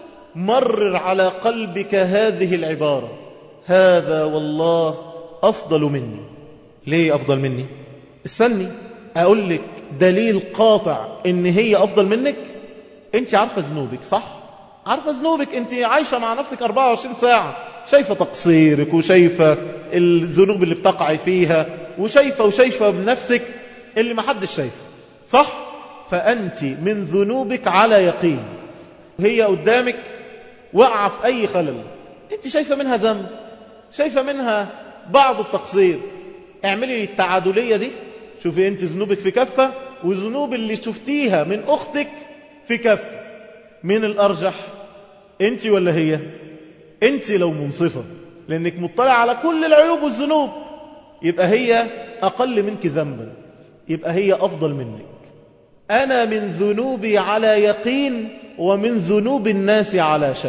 مرر على قلبك هذه العبارة هذا والله أفضل مني ليه أفضل مني استني أقول لك دليل قاطع إن هي أفضل منك أنت عارفة ذنوبك صح عارفة ذنوبك أنت عايشة مع نفسك 24 ساعة شايفة تقصيرك وشايفة الذنوب اللي بتقعي فيها وشايفة وشايفة بنفسك اللي ما حدش شايفه صح فأنت من ذنوبك على يقين هي قدامك وقع في أي خلل أنت شايفة منها ذنب شايفة منها بعض التقصير اعملي التعادلية دي شوفي أنت ذنوبك في كفة وذنوب اللي شفتيها من أختك في كفة من الأرجح أنت ولا هي أنت لو منصفة لأنك مطلع على كل العيوب والذنوب يبقى هي أقل منك ذنبا يبقى هي أفضل منك أنا من ذنوبي على يقين ومن ذنوب الناس على شك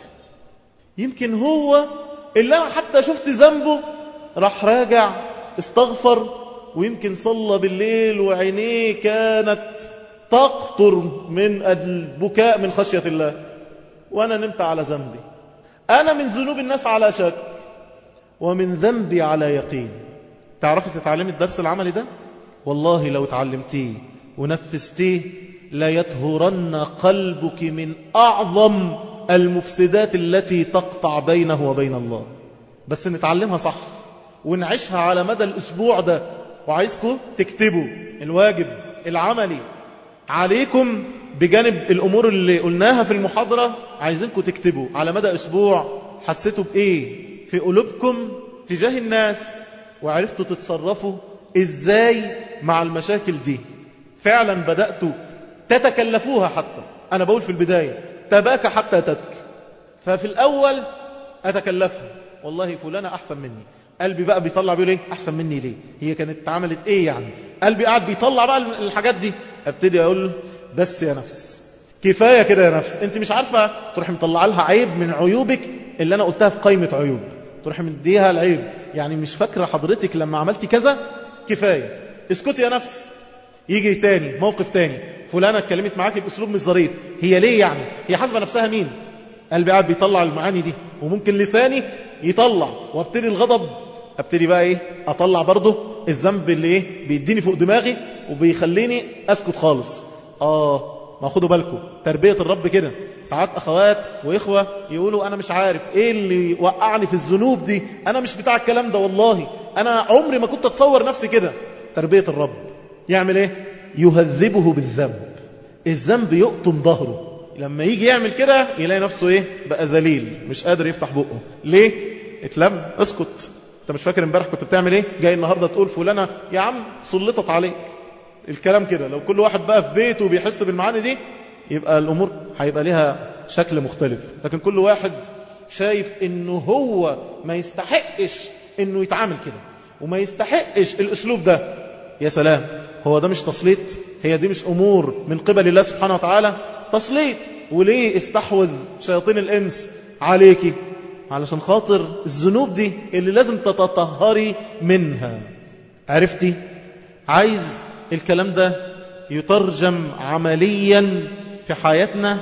يمكن هو اللي أنا حتى شفت ذنبه راح راجع استغفر ويمكن صلى بالليل وعينيه كانت تقطر من البكاء من خشية الله وأنا نمت على ذنبي أنا من ذنوب الناس على شك ومن ذنبي على يقين تعرفي تتعلمي الدرس العملي ده والله لو تعلمتيه ونفذتيه لا يطهرن قلبك من أعظم المفسدات التي تقطع بينه وبين الله بس نتعلمها صح ونعيشها على مدى الأسبوع ده وعايزكم تكتبوا الواجب العملي عليكم بجانب الأمور اللي قلناها في المحاضرة عايزينكم تكتبوا على مدى أسبوع حسيتوا بإيه في قلوبكم تجاه الناس وعرفتوا تتصرفوا إزاي مع المشاكل دي فعلا بدأتوا تتكلفوها حتى أنا بقول في البداية تباك حتى تبكي ففي الأول أتكلفها والله فلانة أحسن مني قلبي بقى بيطلع بيقول ايه احسن مني ليه هي كانت عملت ايه يعني قلبي قاعد بيطلع بقى الحاجات دي ابتدي اقول له بس يا نفس كفايه كده يا نفس انت مش عارفه تروحي مطلع لها عيب من عيوبك اللي انا قلتها في قائمه عيوب تروحي مديها العيب يعني مش فاكره حضرتك لما عملتي كذا كفايه اسكتي يا نفس يجي تاني موقف تاني فلانه اتكلمت معاكي باسلوب مش ظريف هي ليه يعني هي حاسبه نفسها مين قلبي قاعد بيطلع المعاني دي وممكن لساني يطلع وابتدي الغضب ابتدي بقى ايه اطلع برضه الذنب اللي ايه بيديني فوق دماغي وبيخليني اسكت خالص اه ما خدوا بالكم تربية الرب كده ساعات اخوات واخوة يقولوا انا مش عارف ايه اللي وقعني في الذنوب دي انا مش بتاع الكلام ده والله انا عمري ما كنت اتصور نفسي كده تربية الرب يعمل ايه يهذبه بالذنب الذنب يقطم ظهره لما يجي يعمل كده يلاقي نفسه ايه بقى ذليل مش قادر يفتح بقه ليه اتلم اسكت انت مش فاكر امبارح كنت بتعمل ايه جاي النهارده تقول فلانه يا عم سلطت عليك الكلام كده لو كل واحد بقى في بيته بيحس بالمعاني دي يبقى الامور هيبقى لها شكل مختلف لكن كل واحد شايف انه هو ما يستحقش انه يتعامل كده وما يستحقش الاسلوب ده يا سلام هو ده مش تسليط هي دي مش امور من قبل الله سبحانه وتعالى تسليط وليه استحوذ شياطين الانس عليكي علشان خاطر الذنوب دي اللي لازم تتطهري منها عرفتي عايز الكلام ده يترجم عمليا في حياتنا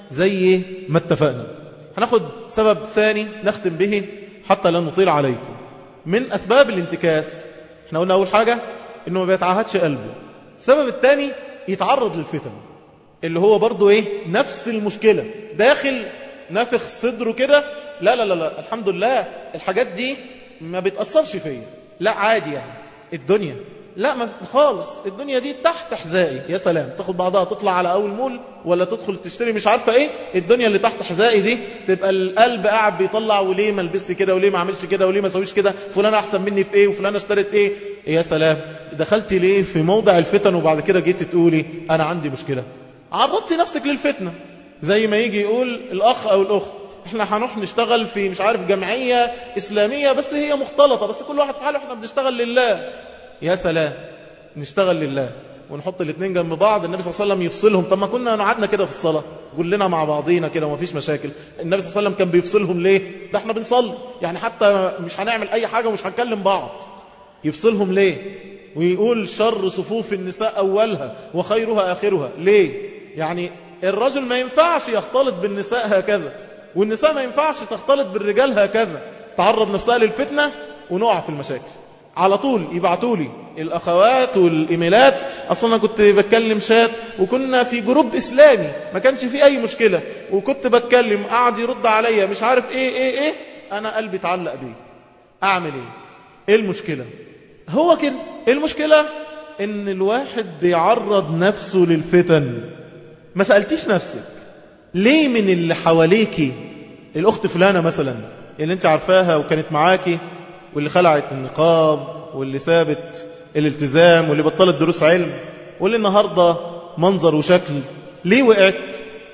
زي ما اتفقنا هناخد سبب ثاني نختم به حتى لا نطيل عليكم من أسباب الانتكاس احنا قلنا أول حاجة انه ما بيتعهدش قلبه السبب الثاني يتعرض للفتن اللي هو برضو ايه نفس المشكلة داخل نفخ صدره كده لا لا لا لا الحمد لله الحاجات دي ما بتأثرش فيا لا عادي يعني الدنيا لا ما خالص الدنيا دي تحت حذائي يا سلام تاخد بعضها تطلع على اول مول ولا تدخل تشتري مش عارفه ايه الدنيا اللي تحت حذائي دي تبقى القلب قاعد بيطلع وليه ما لبسش كده وليه ما عملش كده وليه ما سويش كده فلان احسن مني في ايه وفلان اشترت ايه يا سلام دخلتي ليه في موضع الفتن وبعد كده جيتي تقولي انا عندي مشكله عرضتي نفسك للفتنه زي ما يجي يقول الاخ او الاخت احنا هنروح نشتغل في مش عارف جمعيه اسلاميه بس هي مختلطه بس كل واحد في حاله احنا بنشتغل لله يا سلام نشتغل لله ونحط الاثنين جنب بعض النبي صلى الله عليه وسلم يفصلهم طب ما كنا قعدنا كده في الصلاة كلنا مع بعضينا كده ومفيش مشاكل النبي صلى الله عليه وسلم كان بيفصلهم ليه ده احنا بنصلي يعني حتى مش هنعمل اي حاجة ومش هنكلم بعض يفصلهم ليه ويقول شر صفوف النساء أولها وخيرها آخرها ليه يعني الرجل ما ينفعش يختلط بالنساء هكذا والنساء ما ينفعش تختلط بالرجال هكذا تعرض نفسها للفتنة ونقع في المشاكل على طول يبعتوا لي الأخوات والإيميلات أصلا أنا كنت بتكلم شات وكنا في جروب إسلامي ما كانش في أي مشكلة وكنت بتكلم قاعد يرد عليا مش عارف إيه إيه إيه أنا قلبي اتعلق بيه أعمل إيه إيه المشكلة هو كده إيه المشكلة إن الواحد بيعرض نفسه للفتن ما سألتيش نفسك ليه من اللي حواليكي الأخت فلانة مثلا اللي انت عارفاها وكانت معاكي واللي خلعت النقاب واللي سابت الالتزام واللي بطلت دروس علم واللي النهاردة منظر وشكل ليه وقعت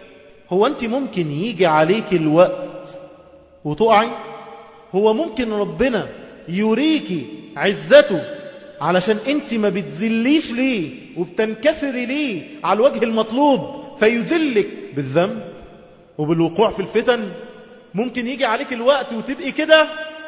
هو انت ممكن يجي عليك الوقت وتقعي هو ممكن ربنا يريكي عزته علشان انت ما بتذليش ليه وبتنكسري ليه على الوجه المطلوب فيذلك بالذنب وبالوقوع في الفتن ممكن يجي عليك الوقت وتبقي كده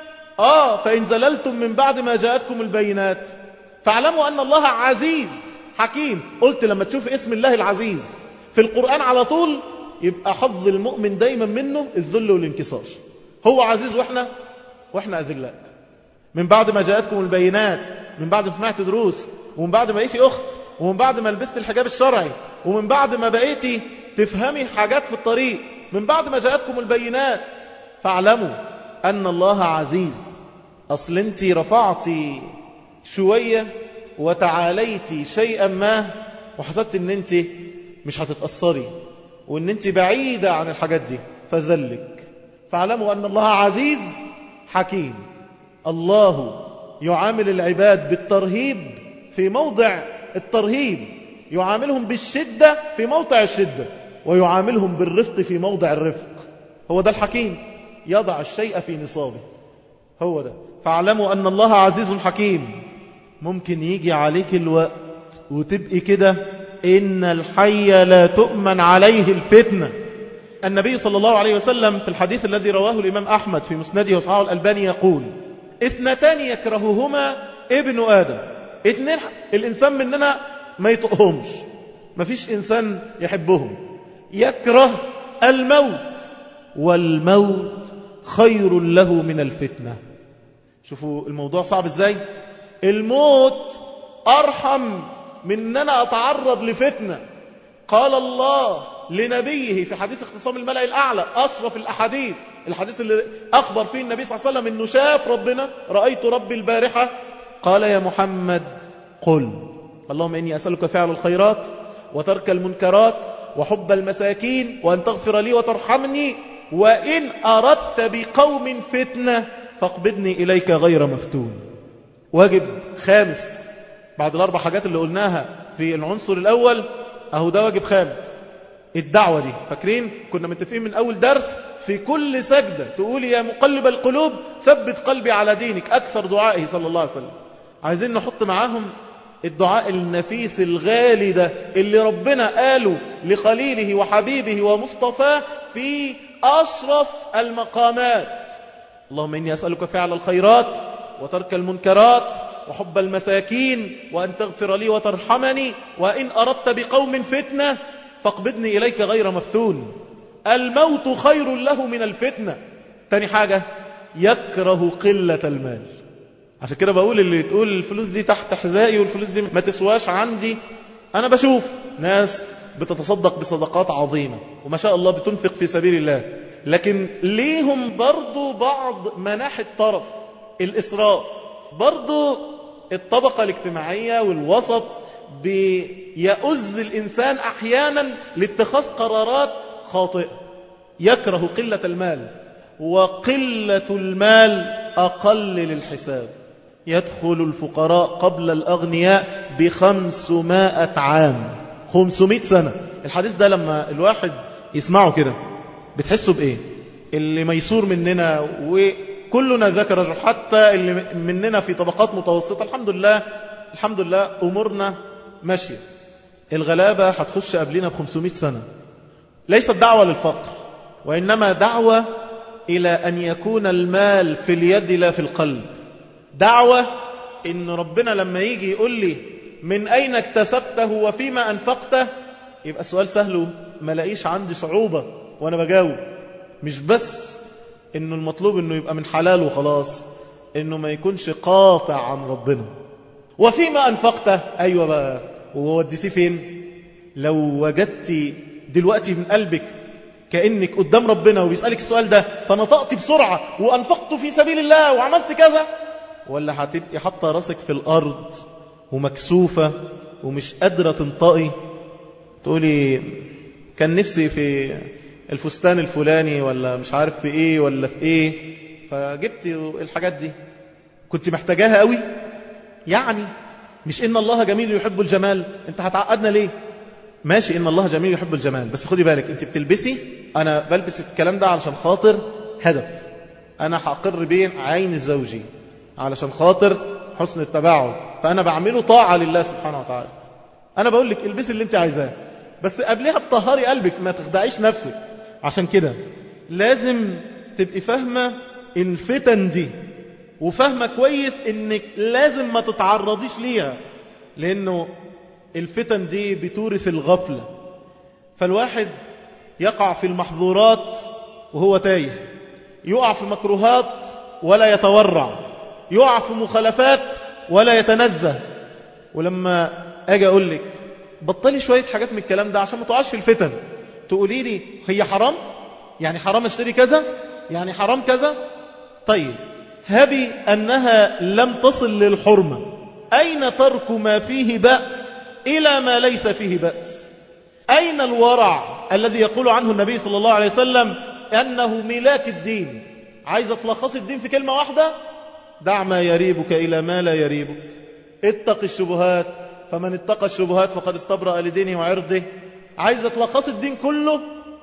آه فإن زللتم من بعد ما جاءتكم البينات فاعلموا أن الله عزيز حكيم قلت لما تشوف اسم الله العزيز في القرآن على طول يبقى حظ المؤمن دايما منه الذل والانكسار هو عزيز وإحنا وإحنا أذلاء من بعد ما جاءتكم البينات من بعد ما سمعت دروس ومن بعد ما بقيتي أخت ومن بعد ما لبست الحجاب الشرعي ومن بعد ما بقيتي تفهمي حاجات في الطريق من بعد ما جاءتكم البينات فاعلموا أن الله عزيز أصل انت رفعتي شوية وتعاليتي شيئا ما وحسبت ان انت مش هتتأثري وان انت بعيدة عن الحاجات دي فذلك فاعلموا أن الله عزيز حكيم الله يعامل العباد بالترهيب في موضع الترهيب يعاملهم بالشدة في موضع الشدة ويعاملهم بالرفق في موضع الرفق هو ده الحكيم يضع الشيء في نصابه هو ده فاعلموا أن الله عزيز حكيم ممكن يجي عليك الوقت وتبقي كده إن الحي لا تؤمن عليه الفتنة النبي صلى الله عليه وسلم في الحديث الذي رواه الإمام أحمد في مسنده وصحابه الألباني يقول اثنتان يكرههما ابن آدم اثنين الإنسان مننا ما يطقهمش ما فيش إنسان يحبهم يكره الموت والموت خير له من الفتنة شوفوا الموضوع صعب ازاي الموت أرحم من أن أنا أتعرض لفتنة قال الله لنبيه في حديث اختصام الملأ الأعلى أشرف الأحاديث الحديث اللي أخبر فيه النبي صلى الله عليه وسلم أنه شاف ربنا رأيت ربي البارحة قال يا محمد قل اللهم إني أسألك فعل الخيرات وترك المنكرات وحب المساكين وأن تغفر لي وترحمني وإن أردت بقوم فتنة فاقبضني إليك غير مفتون واجب خامس بعد الأربع حاجات اللي قلناها في العنصر الأول أهو ده واجب خامس الدعوة دي فاكرين كنا متفقين من أول درس في كل سجدة تقول يا مقلب القلوب ثبت قلبي على دينك أكثر دعائه صلى الله عليه وسلم عايزين نحط معاهم الدعاء النفيس الغالي ده اللي ربنا قاله لخليله وحبيبه ومصطفاه في أشرف المقامات اللهم إني أسألك فعل الخيرات وترك المنكرات وحب المساكين وأن تغفر لي وترحمني وإن أردت بقوم فتنة فاقبضني إليك غير مفتون الموت خير له من الفتنة تاني حاجة يكره قلة المال عشان كده بقول اللي تقول الفلوس دي تحت حذائي والفلوس دي ما تسواش عندي أنا بشوف ناس بتتصدق بصدقات عظيمة وما شاء الله بتنفق في سبيل الله لكن ليهم برضو بعض مناحي الطرف الإسراف برضو الطبقة الاجتماعية والوسط بيؤز الإنسان أحيانا لاتخاذ قرارات خاطئة يكره قلة المال وقلة المال أقل للحساب يدخل الفقراء قبل الأغنياء بخمسمائة عام خمسمائة سنة الحديث ده لما الواحد يسمعه كده بتحسوا بإيه اللي ميسور مننا وكلنا ذكر رجل حتى اللي مننا في طبقات متوسطة الحمد لله الحمد لله أمورنا ماشية الغلابة هتخش قبلنا ب 500 سنة ليست دعوة للفقر وإنما دعوة إلى أن يكون المال في اليد لا في القلب دعوة إن ربنا لما يجي يقول لي من أين اكتسبته وفيما أنفقته يبقى السؤال سهل ما لاقيش عندي صعوبة وأنا بجاوب مش بس إنه المطلوب إنه يبقى من حلال وخلاص إنه ما يكونش قاطع عن ربنا وفيما أنفقته أيوة بقى ووديتيه فين لو وجدت دلوقتي من قلبك كأنك قدام ربنا وبيسألك السؤال ده فنطقت بسرعة وأنفقت في سبيل الله وعملت كذا ولا هتبقي حاطة راسك في الأرض ومكسوفة ومش قادرة تنطقي تقولي كان نفسي في الفستان الفلاني ولا مش عارف في ايه ولا في ايه فجبت الحاجات دي كنت محتاجاها قوي يعني مش إن الله جميل يحب الجمال أنت هتعقدنا ليه ماشي إن الله جميل يحب الجمال بس خدي بالك أنت بتلبسي أنا بلبس الكلام ده علشان خاطر هدف أنا هقر بين عين زوجي علشان خاطر حسن التباعد فأنا بعمله طاعة لله سبحانه وتعالى أنا بقول لك البسي اللي أنت عايزاه بس قبلها تطهري قلبك ما تخدعيش نفسك عشان كده لازم تبقي فاهمة الفتن دي وفاهمة كويس انك لازم ما تتعرضيش ليها لانه الفتن دي بتورث الغفلة فالواحد يقع في المحظورات وهو تايه يقع في مكروهات ولا يتورع يقع في مخالفات ولا يتنزه ولما اجي اقول لك بطلي شوية حاجات من الكلام ده عشان ما تقعش في الفتن تقولي لي هي حرام يعني حرام اشتري كذا يعني حرام كذا طيب هبي أنها لم تصل للحرمة أين ترك ما فيه بأس إلى ما ليس فيه بأس أين الورع الذي يقول عنه النبي صلى الله عليه وسلم أنه ملاك الدين عايز تلخص الدين في كلمة واحدة دع ما يريبك إلى ما لا يريبك اتق الشبهات فمن اتقى الشبهات فقد استبرأ لدينه وعرضه عايز تلخص الدين كله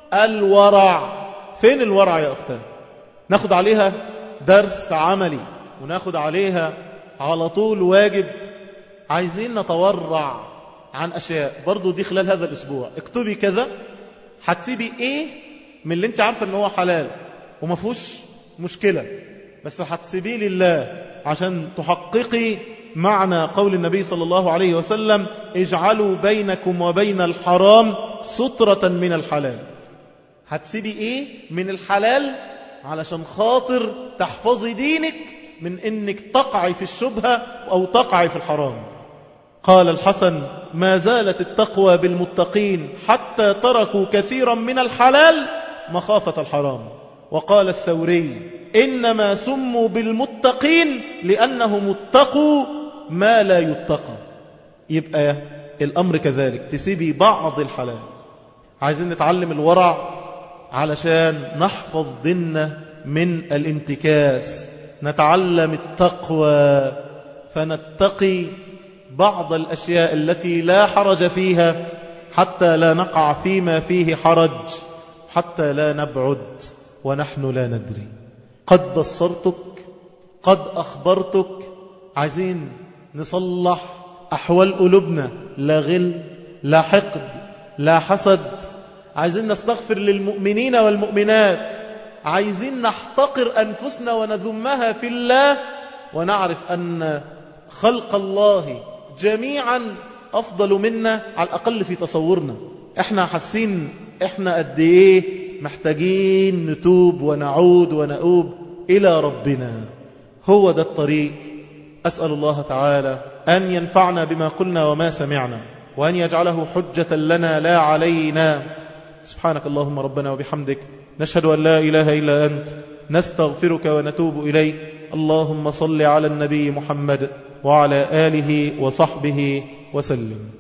الورع فين الورع يا أختان ناخد عليها درس عملي وناخد عليها على طول واجب عايزين نتورع عن أشياء برضو دي خلال هذا الأسبوع اكتبي كذا هتسيبي ايه من اللي انت عارفة ان هو حلال وما فيهوش مشكلة بس هتسيبيه لله عشان تحققي معنى قول النبي صلى الله عليه وسلم اجعلوا بينكم وبين الحرام سترة من الحلال هتسيبي ايه من الحلال علشان خاطر تحفظي دينك من انك تقعي في الشبهة او تقعي في الحرام قال الحسن ما زالت التقوى بالمتقين حتى تركوا كثيرا من الحلال مخافة الحرام وقال الثوري إنما سموا بالمتقين لأنهم اتقوا ما لا يتقى يبقى الأمر كذلك تسيبي بعض الحلال عايزين نتعلم الورع علشان نحفظ ديننا من الانتكاس نتعلم التقوى فنتقي بعض الأشياء التي لا حرج فيها حتى لا نقع فيما فيه حرج حتى لا نبعد ونحن لا ندري قد بصرتك قد أخبرتك عايزين نصلح أحوال قلوبنا لا غل لا حقد لا حسد عايزين نستغفر للمؤمنين والمؤمنات عايزين نحتقر أنفسنا ونذمها في الله ونعرف أن خلق الله جميعا أفضل منا على الأقل في تصورنا احنا حاسين احنا قد ايه محتاجين نتوب ونعود ونؤوب إلى ربنا هو ده الطريق أسأل الله تعالى أن ينفعنا بما قلنا وما سمعنا وأن يجعله حجة لنا لا علينا سبحانك اللهم ربنا وبحمدك نشهد أن لا إله إلا أنت نستغفرك ونتوب إليك اللهم صل على النبي محمد وعلى آله وصحبه وسلم